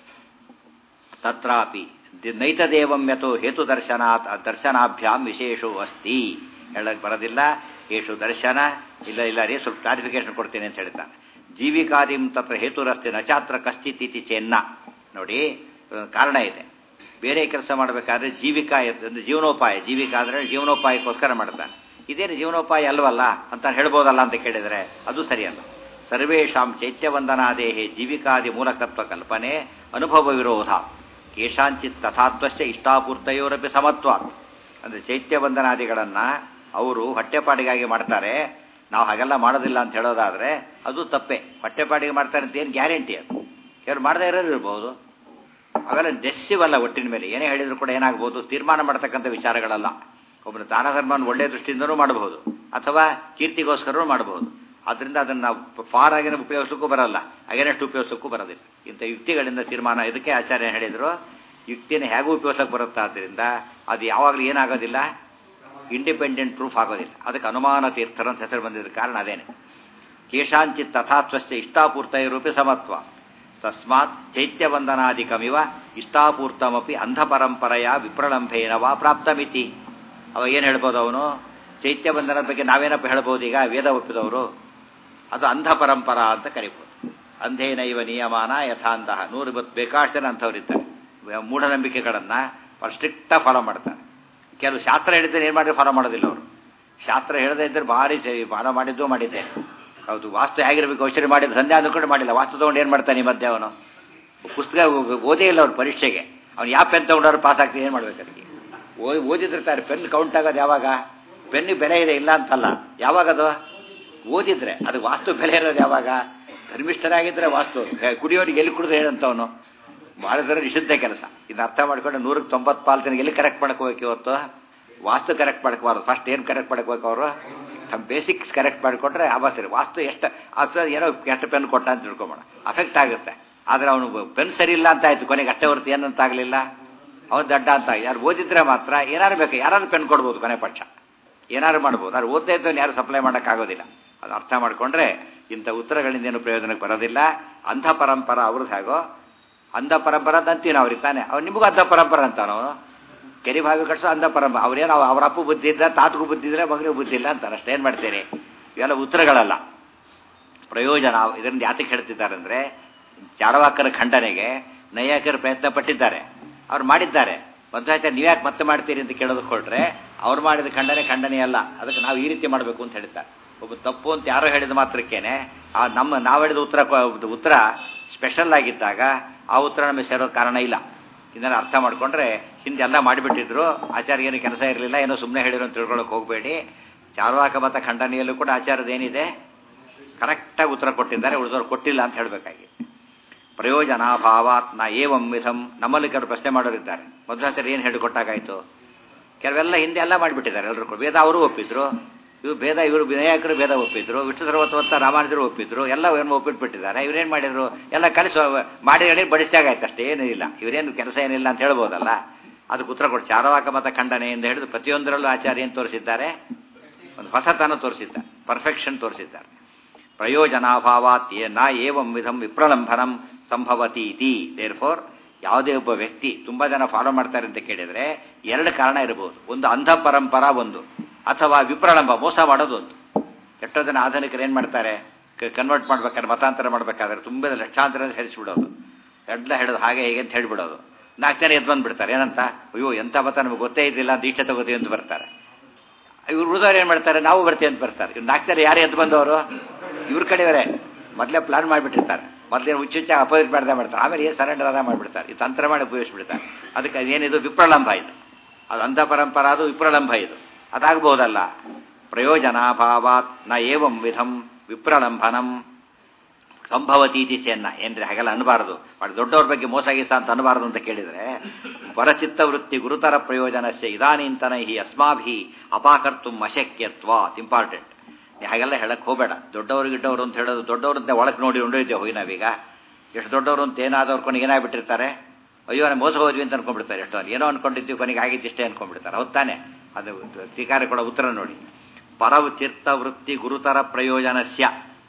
ತತ್ರಾಪಿ ನೈತದೇವಂ ಯಥೋ ಹೇತು ದರ್ಶನಾತ್ ದರ್ಶನಾಭ್ಯಾಂ ವಿಶೇಷೋ ಅಸ್ತಿ ಹೇಳಕ್ ಬರೋದಿಲ್ಲ ಯೇಷು ದರ್ಶನ ಇಲ್ಲ ಇಲ್ಲ ರೀ ಸ್ವಲ್ಪ ಕ್ಲಾರಿಫಿಕೇಶನ್ ಕೊಡ್ತೀನಿ ಅಂತ ಹೇಳ್ತಾನೆ ಜೀವಿಕಾದಿಂ ತತ್ರ ಹೇತುರಸ್ತಿ ನಚಾತ್ರ ಕಶ್ಚಿತ್ ಇತಿ ಚೆನ್ನ ನೋಡಿ ಕಾರಣ ಇದೆ ಬೇರೆ ಕೆಲಸ ಮಾಡಬೇಕಾದ್ರೆ ಜೀವಿಕಾ ಅಂದ್ರೆ ಜೀವನೋಪಾಯ ಜೀವಿಕಾ ಅಂದ್ರೆ ಜೀವನೋಪಾಯಕ್ಕೋಸ್ಕರ ಮಾಡ್ತಾನೆ ಇದೇನು ಜೀವನೋಪಾಯ ಅಲ್ವಲ್ಲ ಅಂತ ಹೇಳ್ಬೋದಲ್ಲ ಅಂತ ಕೇಳಿದರೆ ಅದು ಸರಿಯಲ್ಲ ಸರ್ವೇಷಾಂ ಚೈತ್ಯವಂದನಾದೇಹೇ ಜೀವಿಕಾದಿ ಮೂಲಕತ್ವ ಕಲ್ಪನೆ ಅನುಭವ ವಿರೋಧ ಕೇಶಾಂಚಿತ್ ತಥಾತ್ವಶ್ಚ ಇಷ್ಟಾಪೂರ್ತಯೋರಪಿ ಸಮತ್ವಾತ್ ಅಂದರೆ ಚೈತ್ಯವಂದನಾದಿಗಳನ್ನು ಅವರು ಹೊಟ್ಟೆಪಾಡಿಗಾಗಿ ಮಾಡ್ತಾರೆ ನಾವು ಹಾಗೆಲ್ಲ ಮಾಡೋದಿಲ್ಲ ಅಂತ ಹೇಳೋದಾದರೆ ಅದು ತಪ್ಪೆ ಹೊಟ್ಟೆಪಾಡಿಗೆ ಮಾಡ್ತಾರೆ ಅಂತ ಏನು ಗ್ಯಾರಂಟಿ ಅದು ಇವ್ರು ಮಾಡದೇ ಇರೋರು ಇರ್ಬೋದು ಅವೆಲ್ಲ ಡೆಸ್ಸಿವಲ್ಲ ಒಟ್ಟಿನ ಮೇಲೆ ಏನೇ ಹೇಳಿದ್ರು ಕೂಡ ಏನಾಗ್ಬೋದು ತೀರ್ಮಾನ ಮಾಡ್ತಕ್ಕಂಥ ವಿಚಾರಗಳಲ್ಲ ಒಬ್ಬರು ದಾನ ಧರ್ಮವನ್ನು ಒಳ್ಳೆಯ ದೃಷ್ಟಿಯಿಂದನೂ ಮಾಡಬಹುದು ಅಥವಾ ಕೀರ್ತಿಗೋಸ್ಕರವೂ ಮಾಡಬಹುದು ಆದ್ದರಿಂದ ಅದನ್ನು ನಾವು ಫಾರ್ ಆಗಿನ ಉಪಯೋಗಿಸೋಕ್ಕೂ ಬರಲ್ಲ ಅಗೇನೆಸ್ಟ್ ಉಪಯೋಗಿಸೋಕ್ಕೂ ಬರೋದಿಲ್ಲ ಇಂಥ ಯುಕ್ತಿಗಳಿಂದ ತೀರ್ಮಾನ ಇದಕ್ಕೆ ಆಚಾರ್ಯ ಹೇಳಿದರು ಯುಕ್ತಿನ ಹೇಗೂ ಉಪಯೋಗಿಸಕ್ಕೆ ಬರುತ್ತೆ ಆದ್ದರಿಂದ ಅದು ಯಾವಾಗಲೂ ಏನಾಗೋದಿಲ್ಲ ಇಂಡಿಪೆಂಡೆಂಟ್ ಪ್ರೂಫ್ ಆಗೋದಿಲ್ಲ ಅದಕ್ಕೆ ಅನುಮಾನ ತೀರ್ಥರ ಅಂತ ಹೆಸರು ಬಂದಿದ್ದ ಕಾರಣ ಅದೇನೆ ಕೇಶಾಂಚಿತ್ ತಥಾತ್ವಸ್ಯ ಇಷ್ಟಾಪೂರ್ತಯ ರೂಪಿ ಸಮತ್ವ ತಸ್ಮಾತ್ ಚೈತ್ಯವಂದನಾದಿಕಮಿವ ಇಷ್ಟಾಪೂರ್ತಮಪಿ ಅಂಧಪರಂಪರೆಯ ವಿಪ್ರಲಂಭೇನ ವಾ ಪ್ರಾಪ್ತಮಿತಿ ಅವ ಏನು ಹೇಳ್ಬೋದು ಅವನು ಚೈತ್ಯವಂದನದ ಬಗ್ಗೆ ನಾವೇನಪ್ಪ ಹೇಳ್ಬೋದು ಈಗ ವೇದ ಒಪ್ಪಿದವರು ಅದು ಅಂಧ ಪರಂಪರ ಅಂತ ಕರಿಬೋದು ಅಂಧೇನೈವ ನಿಯಮಾನ ಯಥಾಂತಹ ನೂರು ಇವತ್ತು ಬೇಕಾಷ್ಟು ಜನ ಅಂಥವ್ರಿದ್ದಾರೆ ಮೂಢನಂಬಿಕೆಗಳನ್ನು ಅವ್ರು ಸ್ಟ್ರಿಕ್ಟಾಗಿ ಫಾಲೋ ಮಾಡ್ತಾರೆ ಕೆಲವು ಶಾಸ್ತ್ರ ಹೇಳಿದ್ರೆ ಏನು ಮಾಡಿ ಫಾಲೋ ಮಾಡೋದಿಲ್ಲ ಅವರು ಶಾಸ್ತ್ರ ಹೇಳದೇ ಇದ್ದರೆ ಭಾರಿ ಫಾಲೋ ಮಾಡಿದ್ದು ಮಾಡಿದ್ದೆ ಹೌದು ವಾಸ್ತು ಹೇಗಿರ್ಬೇಕು ಔಷಧಿ ಮಾಡಿದ್ದು ಸಂಧ್ಯಾ ಅಂದ್ಕೊಂಡು ಮಾಡಿಲ್ಲ ವಾಸ್ತು ತೊಗೊಂಡು ಏನು ಮಾಡ್ತಾನೆ ಈ ಮಧ್ಯೆ ಅವನು ಪುಸ್ತಕ ಓದೇ ಇಲ್ಲ ಅವ್ರು ಪರೀಕ್ಷೆಗೆ ಅವ್ನು ಯಾವ ಪೆನ್ ತೊಗೊಂಡವ್ರು ಪಾಸ್ ಆಗ್ತೀನಿ ಏನು ಮಾಡ್ಬೇಕು ಅದಕ್ಕೆ ಓದಿ ಓದಿದಿರ್ತಾರೆ ಪೆನ್ ಕೌಂಟ್ ಆಗೋದು ಯಾವಾಗ ಪೆನ್ನಿಗೆ ಬೆಲೆ ಇದೆ ಇಲ್ಲ ಅಂತಲ್ಲ ಯಾವಾಗದು ಓದಿದ್ರೆ ಅದು ವಾಸ್ತು ಬೆಲೆ ಇರೋದು ಯಾವಾಗ ಧರ್ಮಿಷ್ಠರಾಗಿದ್ದರೆ ವಾಸ್ತು ಕುಡಿಯೋರಿಗೆ ಎಲ್ಲಿ ಕುಡಿದ್ರೆ ಹೇಳಂತವನು ಮಾಡಿದ್ರೆ ನಿಷಿದ್ಧ ಕೆಲಸ ಇದು ಅರ್ಥ ಮಾಡ್ಕೊಂಡು ನೂರಕ್ಕೆ ತೊಂಬತ್ತು ಪಾಲ್ತನಿಗೆ ಎಲ್ಲಿ ಕರೆಕ್ಟ್ ಮಾಡ್ಕೋಬೇಕು ಇವತ್ತು ವಾಸ್ತು ಕರೆಕ್ಟ್ ಮಾಡ್ಕೋಬಾರ್ದು ಫಸ್ಟ್ ಏನು ಕರೆಕ್ಟ್ ಮಾಡ್ಕೋಬೇಕು ಅವರು ತಮ್ಮ ಬೇಸಿಕ್ಸ್ ಕರೆಕ್ಟ್ ಮಾಡಿಕೊಟ್ರೆ ಆವಾಸರಿ ವಾಸ್ತು ಎಷ್ಟು ಅಥವಾ ಏನೋ ಕೆಟ್ಟ ಪೆನ್ ಕೊಟ್ಟ ಅಂತ ತಿಳ್ಕೊಬೋಣ ಅಫೆಕ್ಟ್ ಆಗುತ್ತೆ ಆದರೆ ಅವನು ಪೆನ್ ಸರಿ ಇಲ್ಲ ಅಂತ ಆಯ್ತು ಕೊನೆಗೆ ಅಷ್ಟೇ ಹೊರತು ಏನಂತ ಆಗಲಿಲ್ಲ ಅವನು ದಡ್ಡ ಅಂತ ಯಾರು ಓದಿದ್ರೆ ಮಾತ್ರ ಏನಾರು ಬೇಕು ಯಾರಾದ್ರು ಪೆನ್ ಕೊಡ್ಬೋದು ಕೊನೆ ಪಕ್ಷ ಏನಾದ್ರು ಮಾಡ್ಬೋದು ಅವ್ರು ಓದ್ತಾ ಇದ್ದವನು ಯಾರು ಸಪ್ಲೈ ಮಾಡೋಕ್ಕಾಗೋದಿಲ್ಲ ಅದು ಅರ್ಥ ಮಾಡಿಕೊಂಡ್ರೆ ಇಂಥ ಉತ್ತರಗಳಿಂದ ಏನು ಪ್ರಯೋಜನಕ್ಕೆ ಬರೋದಿಲ್ಲ ಅಂಧ ಪರಂಪರ ಅವ್ರದ್ದು ಹೇಗೋ ಅಂಧ ಪರಂಪರ ಅಂತ ಅಂತೀವಿ ನಾವು ಅವ್ರಿಗೆ ತಾನೆ ಅವ್ನು ನಿಮಗೂ ಅಂಧ ಪರಂಪರ ಅಂತಾನು ಕೆರಿ ಬಾವಿ ಕಟ್ಸೋ ಅಂಧ ಪರಂಪರ ಅವ್ರೇನು ಅವ್ರ ಅಪ್ಪು ಬುದ್ಧಿ ಇದ್ದ ತಾತಗೂ ಬುದ್ಧಿ ಇದ್ರೆ ಮಗನಿಗೆ ಬುದ್ಧಿ ಇಲ್ಲ ಅಂತಾರೆ ಅಷ್ಟೇನು ಮಾಡ್ತೀರಿ ಇವೆಲ್ಲ ಉತ್ತರಗಳಲ್ಲ ಪ್ರಯೋಜನ ಇದರಿಂದ ಯಾತಕ್ಕೆ ಹೇಳ್ತಿದ್ದಾರೆ ಅಂದರೆ ಚಾರವಾಕರ ಖಂಡನೆಗೆ ನೈಯಾಕರು ಪ್ರಯತ್ನ ಪಟ್ಟಿದ್ದಾರೆ ಅವ್ರು ಮಾಡಿದ್ದಾರೆ ಮಧ್ವಾಚಾರ್ಯ ನೀವು ಯಾಕೆ ಮತ್ತೆ ಮಾಡ್ತೀರಿ ಅಂತ ಕೇಳೋದಕ್ಕೆ ಹೊರಟ್ರೆ ಅವ್ರು ಮಾಡಿದ ಖಂಡನೆ ಖಂಡನೆ ಅಲ್ಲ ಅದಕ್ಕೆ ನಾವು ಈ ರೀತಿ ಮಾಡಬೇಕು ಅಂತ ಹೇಳ್ತಾರೆ ಒಬ್ಬ ತಪ್ಪು ಅಂತ ಯಾರೋ ಹೇಳಿದ ಮಾತ್ರಕ್ಕೇನೆ ಆ ನಮ್ಮ ನಾವು ಹೇಳಿದ ಉತ್ತರ ಉತ್ತರ ಸ್ಪೆಷಲ್ ಆಗಿದ್ದಾಗ ಆ ಉತ್ತರ ನಮಗೆ ಸೇರೋ ಕಾರಣ ಇಲ್ಲ ಇದನ್ನು ಅರ್ಥ ಮಾಡಿಕೊಂಡ್ರೆ ಹಿಂದೆ ಎಲ್ಲ ಮಾಡಿಬಿಟ್ಟಿದ್ರು ಆಚಾರ್ಯ ಏನು ಕೆಲಸ ಇರಲಿಲ್ಲ ಏನೋ ಸುಮ್ಮನೆ ಹೇಳಿರೋ ಅಂತ ತಿಳ್ಕೊಳ್ಳೋಕೆ ಹೋಗಬೇಡಿ ಚಾರ್ವಾಕ ಮತ ಖಂಡನೆಯಲ್ಲೂ ಕೂಡ ಆಚಾರದ ಏನಿದೆ ಕರೆಕ್ಟಾಗಿ ಉತ್ತರ ಕೊಟ್ಟಿದ್ದಾರೆ ಉಳಿದವ್ರು ಕೊಟ್ಟಿಲ್ಲ ಅಂತ ಹೇಳಬೇಕಾಗಿ ಪ್ರಯೋಜನಾಭಾವಾತ್ ನ ಏವಂ ವಿಧಂ ನಮ್ಮಲ್ಲಿ ಕೆಲವರು ಪ್ರಶ್ನೆ ಮಾಡೋರಿದ್ದಾರೆ ಮಧ್ವಾಚಾರ್ಯ ಏನು ಹೇಳಿಕೊಟ್ಟಾಗಾಯ್ತು ಕೆಲವೆಲ್ಲ ಹಿಂದೆ ಎಲ್ಲ ಮಾಡಿಬಿಟ್ಟಿದ್ದಾರೆ ಎಲ್ಲರೂ ವೇದ ಅವರು ಒಪ್ಪಿದ್ರು ಇವರು ಭೇದ ಇವರು ವಿನಾಯಕರು ಭೇದ ಒಪ್ಪಿದ್ರು ವಿಷ್ಣು ಸರ್ವತ್ವಂತ ರಾಮಾನುಜರು ಒಪ್ಪಿದ್ರು ಎಲ್ಲ ಏನು ಒಪ್ಪಿಟ್ಬಿಟ್ಟಿದ್ದಾರೆ ಇವರೇನು ಮಾಡಿದ್ರು ಎಲ್ಲ ಕಲಿಸ ಮಾಡಿ ಹೇಳಿ ಬಡಿಸಿದಾಗಾಯ್ತು ಅಷ್ಟೇ ಏನೂ ಇಲ್ಲ ಇವರೇನು ಕೆಲಸ ಏನಿಲ್ಲ ಅಂತ ಹೇಳ್ಬೋದಲ್ಲ ಅದಕ್ಕೆ ಉತ್ತರ ಕೊಟ್ಟು ಚಾರವಾಕ ಮತ ಖಂಡನೆಯಿಂದ ಹಿಡಿದು ಪ್ರತಿಯೊಂದರಲ್ಲೂ ಆಚಾರ್ಯ ಏನು ತೋರಿಸಿದ್ದಾರೆ ಒಂದು ಹೊಸತನ ತೋರಿಸಿದ್ದಾರೆ ಪರ್ಫೆಕ್ಷನ್ ತೋರಿಸಿದ್ದಾರೆ ಪ್ರಯೋಜನಾಭಾವಾತ್ ನ ಏವಂ ವಿಧಂ ವಿಪ್ರಲಂಬನಂ ಸಂಭವತಿ ಇತಿ ದೇರ್ ಫೋರ್ ಯಾವುದೇ ಒಬ್ಬ ವ್ಯಕ್ತಿ ತುಂಬಾ ಜನ ಫಾಲೋ ಮಾಡ್ತಾರೆ ಅಂತ ಕೇಳಿದ್ರೆ ಎರಡು ಕಾರಣ ಇರಬಹುದು ಒಂದು ಅಂಧ ಪರಂಪರ ಒಂದು ಅಥವಾ ವಿಪ್ರಳಂಬ ಮೋಸ ಮಾಡೋದು ಒಂದು ಎಷ್ಟೋ ಜನ ಆಧುನಿಕರು ಏನು ಮಾಡ್ತಾರೆ ಕನ್ವರ್ಟ್ ಮಾಡ್ಬೇಕಾದ್ರೆ ಮತಾಂತರ ಮಾಡ್ಬೇಕಾದ್ರೆ ತುಂಬ ಲಕ್ಷಾಂತರ ಸೇರಿಸ್ಬಿಡೋದು ಎಲ್ಲ ಹೇಳೋದು ಹಾಗೆ ಹೀಗೆ ಅಂತ ಹೇಳ್ಬಿಡೋದು ನಾಲ್ಕು ಜನ ಎದ್ದು ಬಂದ್ಬಿಡ್ತಾರೆ ಏನಂತ ಅಯ್ಯೋ ಎಂಥ ಮತ ನಮಗೆ ಗೊತ್ತೇ ಇದ್ದಿಲ್ಲ ದೀಕ್ಷೆ ತಗೋತೀವಿ ಅಂತ ಬರ್ತಾರೆ ಇವ್ರು ಉಳಿದವ್ರು ಏನು ಮಾಡ್ತಾರೆ ನಾವು ಬರ್ತೀವಿ ಅಂತ ಬರ್ತಾರೆ ಇವ್ರು ನಾಲ್ಕು ಜನ ಯಾರು ಎದ್ದು ಬಂದವರು ಇವ್ರ ಕಡೆಯವರೇ ಮೊದಲೇ ಪ್ಲಾನ್ ಮಾಡಿಬಿಟ್ಟಿರ್ತಾರೆ ಮೊದಲೇ ಹುಚ್ಚುಚ್ಚಾಗಿ ಅಪೋಸಿಟ್ ಮಾಡ್ದೆ ಮಾಡ್ತಾರೆ ಆಮೇಲೆ ಏನು ಸರೆಂಡರ್ ಅದ ಮಾಡಿಬಿಡ್ತಾರೆ ಈ ತಂತ್ರ ಮಾಡಿ ಉಪಯೋಗಿಸ್ಬಿಡ್ತಾರೆ ಅದಕ್ಕೆ ಅದೇನಿದು ವಿಪ್ರಲಂಬ ಇದು ಅದು ಅಂಧ ಪರಂಪರ ಅದು ವಿಪ್ರಲಂಬ ಇದು ಅದಾಗಬಹುದಲ್ಲ ಪ್ರಯೋಜನಾಭಾವಾತ್ ನ ಏವಂ ವಿಧಂ ವಿಪ್ರಲಂಬನಂ ಸಂಭವತಿ ಇತಿ ಚೆನ್ನ ಏನ್ರಿ ಹಾಗೆಲ್ಲ ಅನ್ಬಾರದು ಮಾಡಿ ದೊಡ್ಡವ್ರ ಬಗ್ಗೆ ಮೋಸ ಗೀಸ ಅಂತ ಅನ್ಬಾರದು ಅಂತ ಕೇಳಿದ್ರೆ ಪರಚಿತ್ತ ವೃತ್ತಿ ಗುರುತರ ಪ್ರಯೋಜನಸ್ಯ ಇದಾನೀಂತನ ಹಿ ಅಸ್ಮಾಭಿ ಅಪಾಕರ್ತು ಅಶಕ್ಯತ್ವ ಇಂಪಾರ್ಟೆಂಟ್ ಹಾಗೆಲ್ಲ ಹೇಳಕ್ ಹೋಗಬೇಡ ದೊಡ್ಡವರು ಗಿಡ್ಡವರು ಅಂತ ಹೇಳೋದು ದೊಡ್ಡವರು ಅಂತ ಒಳಗೆ ನೋಡಿ ಹೊಂಡಿರ್ತೇವೆ ಹೋಗಿ ನಾವೀಗ ಎಷ್ಟು ದೊಡ್ಡವರು ಅಂತ ಏನಾದವ್ರು ಕೊನೆಗೆ ಏನಾಗ್ಬಿಟ್ಟಿರ್ತಾರೆ ಅಯ್ಯೋ ನಾನು ಮೋಸ ಹೋದ್ವಿ ಅಂತ ಅನ್ಕೊಂಡ್ಬಿಡ್ತಾರೆ ಎಷ್ಟೋ ಏನೋ ಅನ್ಕೊಂಡಿದ್ದೀವಿ ಕೊನೆಗೆ ಆಗಿದ್ದಿಷ್ಟೇ ಅನ್ಕೊಂಡ್ಬಿಡ್ತಾರೆ ಹೌದ್ ತಾನೆ ಅದು ಟೀಕಾರ ಕೊಡೋ ಉತ್ತರ ನೋಡಿ ಪರಚಿತ್ತ ವೃತ್ತಿ ಗುರುತರ ಪ್ರಯೋಜನಸ್ಯ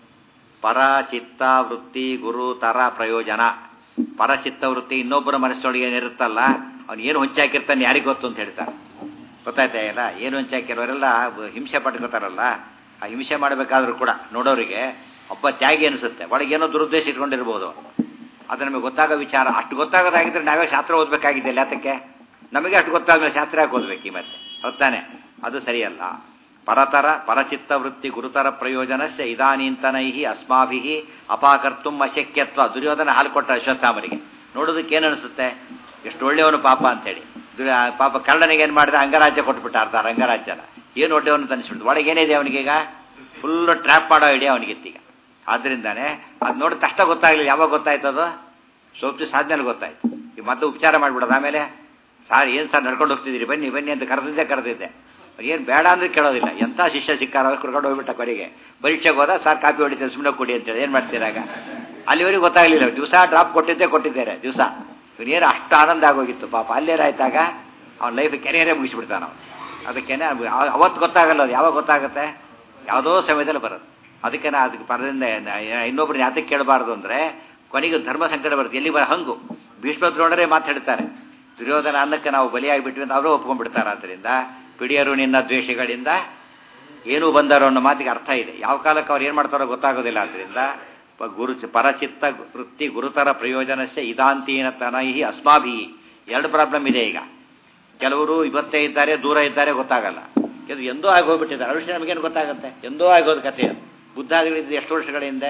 ಪರಚಿತ್ತ ವೃತ್ತಿ ಗುರುತರ ಪ್ರಯೋಜನ ಪರಚಿತ್ತ ವೃತ್ತಿ ಇನ್ನೊಬ್ಬರ ಮನಸ್ಸೊಳಗೆ ಏನಿರುತ್ತಲ್ಲ ಅವ್ನು ಏನು ಹೊಂಚಾಕಿರ್ತಾನೆ ಯಾರಿಗೆ ಗೊತ್ತು ಅಂತ ಹೇಳ್ತಾರೆ ಗೊತ್ತಾಯ್ತಾ ಇಲ್ಲ ಏನು ಹೊಂಚಾಕಿರೋರೆಲ್ಲ ಹಿಂಸೆ ಪಟ್ಕೋತಾರಲ್ಲ ಆ ಹಿಂಸೆ ಮಾಡಬೇಕಾದ್ರೂ ಕೂಡ ನೋಡೋರಿಗೆ ಒಬ್ಬ ತ್ಯಾಗಿ ಅನಿಸುತ್ತೆ ಒಳಗೇನೋ ದುರುದ್ದೇಶ ಇಟ್ಕೊಂಡಿರ್ಬೋದು ಅದು ನಮಗೆ ಗೊತ್ತಾಗೋ ವಿಚಾರ ಅಷ್ಟು ಗೊತ್ತಾಗೋದಾಗಿದ್ರೆ ನಾವೇ ಶಾಸ್ತ್ರ ಓದಬೇಕಾಗಿದ್ದಿಲ್ಲ ಯಾತಕ್ಕೆ ನಮಗೆ ಅಷ್ಟು ಗೊತ್ತಾಗಲ್ಲ ಶಾಸ್ತ್ರ ಯಾಕೆ ಓದ್ಬೇಕು ಈ ಮತ್ತೆ ಹೊತ್ತಾನೆ ಅದು ಸರಿಯಲ್ಲ ಪರತರ ಪರಚಿತ್ತ ವೃತ್ತಿ ಗುರುತರ ಪ್ರಯೋಜನಸ್ಯ ಇದಾನೀಂತನೈ ಅಸ್ಮಾಭಿ ಅಪಾಕರ್ತು ಅಶಕ್ಯತ್ವ ದುರ್ಯೋಧನ ಹಾಲು ಕೊಟ್ಟ ಅಶ್ವತ್ಥಾಮರಿಗೆ ನೋಡೋದಕ್ಕೆ ಏನನಿಸುತ್ತೆ ಎಷ್ಟು ಒಳ್ಳೆಯವನು ಪಾಪ ಅಂತೇಳಿ ದುರ್ಯ ಪಾಪ ಕರ್ಣನಿಗೆ ಏನು ಮಾಡಿದ ಅಂಗರಾಜ್ಯ ಕೊಟ್ಬಿಟ್ಟ ಅರ್ಧ ರಂಗರಾಜ್ಯನ ಏನು ಒಳ್ಳೆಯವನು ಅನಿಸ್ಬಿಡ್ತು ಒಳಗೆ ಏನಿದೆ ಅವನಿಗೀಗ ಫುಲ್ ಟ್ರ್ಯಾಪ್ ಮಾಡೋ ಐಡಿಯಾ ಅವನಿಗಿತ್ತೀಗ ಆದ್ರಿಂದಾನೆ ಅದು ನೋಡಿ ತಕ್ಷಣ ಗೊತ್ತಾಗಲಿಲ್ಲ ಯಾವಾಗ ಗೊತ್ತಾಯ್ತು ಅದು ಸ್ವಲ್ಪ ದಿವಸ ಆದ್ಮೇಲೆ ಗೊತ್ತಾಯ್ತು ಈ ಮತ್ತೆ ಉಪಚಾರ ಮಾಡ್ಬಿಡೋದು ಆಮೇಲೆ ಸಾರ್ ಏನು ಸರ್ ನಡ್ಕೊಂಡು ಹೋಗ್ತಿದ್ದೀರಿ ಬನ್ನಿ ಬನ್ನಿ ಅಂತ ಕರೆದಿದ್ದೆ ಕರೆದಿದ್ದೆ ಏನು ಬೇಡ ಅಂದ್ರೆ ಕೇಳೋದಿಲ್ಲ ಎಂಥ ಶಿಷ್ಯ ಸಿಕ್ಕಾರ ಕರ್ಕೊಂಡು ಹೋಗ್ಬಿಟ್ಟ ಕೊನೆಗೆ ಪರೀಕ್ಷೆಗೆ ಹೋದ ಸರ್ ಕಾಪಿ ಹೊಡಿತೇವೆ ಸುಮ್ಮನೆ ಕೊಡಿ ಅಂತೇಳಿ ಏನು ಮಾಡ್ತೀರಾಗ ಅಲ್ಲಿವರೆಗೆ ಗೊತ್ತಾಗಲಿಲ್ಲ ದಿವಸ ಡ್ರಾಪ್ ಕೊಟ್ಟಿದ್ದೇ ಕೊಟ್ಟಿದ್ದಾರೆ ದಿವಸ ಇವನೇನು ಅಷ್ಟು ಆನಂದ ಆಗೋಗಿತ್ತು ಪಾಪ ಅಲ್ಲೇನಾಯ್ತಾಗ ಅವ್ನ ಲೈಫ್ ಕೆರಿಯರೇ ಮುಗಿಸ್ಬಿಡ್ತಾನ ಅವನು ಅದಕ್ಕೇನೆ ಅವತ್ತು ಗೊತ್ತಾಗಲ್ಲ ಅದು ಯಾವಾಗ ಗೊತ್ತಾಗುತ್ತೆ ಯಾವುದೋ ಸಮಯದಲ್ಲಿ ಬರೋದು ಅದಕ್ಕೆ ನಾ ಅದಕ್ಕೆ ಪರದಿಂದ ಇನ್ನೊಬ್ರು ಯಾತಕ್ಕೆ ಕೇಳಬಾರ್ದು ಅಂದರೆ ಕೊನೆಗೆ ಧರ್ಮ ಸಂಕಟ ಬರುತ್ತೆ ಎಲ್ಲಿ ಬರ ಹಂಗು ಭೀಷ್ಮ ದ್ರೋಣರೇ ಮಾತಾಡ್ತಾರೆ ದುರ್ಯೋಧನ ಅನ್ನಕ್ಕೆ ನಾವು ಬಲಿಯಾಗಿಬಿಟ್ವಿ ಅಂತ ಅವರು ಒಪ್ಕೊಂಡ್ಬಿಡ್ತಾರೆ ಆದ್ದರಿಂದ ಪಿಡಿಯರು ನಿನ್ನ ದ್ವೇಷಗಳಿಂದ ಏನೂ ಬಂದಾರೋ ಅನ್ನೋ ಮಾತಿಗೆ ಅರ್ಥ ಇದೆ ಯಾವ ಕಾಲಕ್ಕೆ ಅವ್ರು ಏನು ಮಾಡ್ತಾರೋ ಗೊತ್ತಾಗೋದಿಲ್ಲ ಆದ್ದರಿಂದ ಗುರು ಪರಚಿತ್ತ ವೃತ್ತಿ ಗುರುತರ ಪ್ರಯೋಜನಸ್ಯ ಇದಾಂತೀನ ತನಹಿ ಅಸ್ಮಾಭಿ ಎರಡು ಪ್ರಾಬ್ಲಮ್ ಇದೆ ಈಗ ಕೆಲವರು ಇವತ್ತೇ ಇದ್ದಾರೆ ದೂರ ಇದ್ದಾರೆ ಗೊತ್ತಾಗಲ್ಲ ಇದು ಎಂದೋ ಆಗಿ ಹೋಗ್ಬಿಟ್ಟಿದ್ದಾರೆ ಆ ವಿಷಯ ನಮಗೇನು ಗೊತ್ತಾಗುತ್ತೆ ಎಂದೋ ಆಗೋದು ಕಥೆ ಅದು ಬುದ್ಧಾದಿಗಳಿದ್ದು ಎಷ್ಟು ವರ್ಷಗಳ ಹಿಂದೆ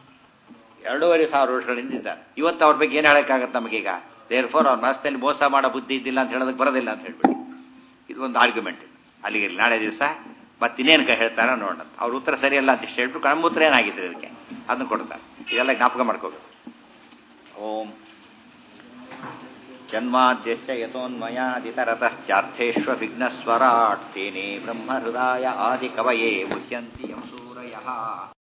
ಎರಡೂವರೆ ಸಾವಿರ ವರ್ಷಗಳ ಹಿಂದಿದ್ದಾರೆ ಇವತ್ತು ಅವ್ರ ಬಗ್ಗೆ ಏನು ಹೇಳೋಕ್ಕಾಗತ್ತೆ ನಮಗೀಗ ದೇರ್ ಫೋರ್ ಅವ್ರ ಮನಸ್ಸಿನಲ್ಲಿ ಮೋಸ ಮಾಡೋ ಬುದ್ಧಿ ಇದ್ದಿಲ್ಲ ಅಂತ ಹೇಳೋದಕ್ಕೆ ಬರೋದಿಲ್ಲ ಅಂತ ಹೇಳ್ಬಿಟ್ಟು ಇದು ಒಂದು ಆರ್ಗ್ಯುಮೆಂಟ್ ಅಲ್ಲಿಗೆ ನಾಳೆ ದಿವಸ ಮತ್ತಿನ್ನೇನು ಹೇಳ್ತಾರ ನೋಡೋಣ ಅವ್ರ ಉತ್ತರ ಸರಿಯಲ್ಲ ಅಂತ ಇಷ್ಟು ಹೇಳ್ಬಿಟ್ಟು ನಮ್ಮ ಉತ್ತರ ಏನಾಗಿದೆ ಇದಕ್ಕೆ ಅದನ್ನು ಕೊಡ್ತಾರೆ ಇದೆಲ್ಲ ಜ್ಞಾಪಕ ಮಾಡ್ಕೋಬೇಕು ಓಂ ಜನ್ಮಾದ್ಯಸ್ಯ ಯತೋನ್ಮಯಾದಿತರತಶ್ಚಾರ್ಥೇಶ್ವ ವಿಘ್ನಸ್ವರಾಟ್ ತೇನೇ ಬ್ರಹ್ಮಹೃದಾಯ ಆದಿಕವಯೇ ಮುಹ್ಯಂತಿ ಯಂ ಸೂರಯಃ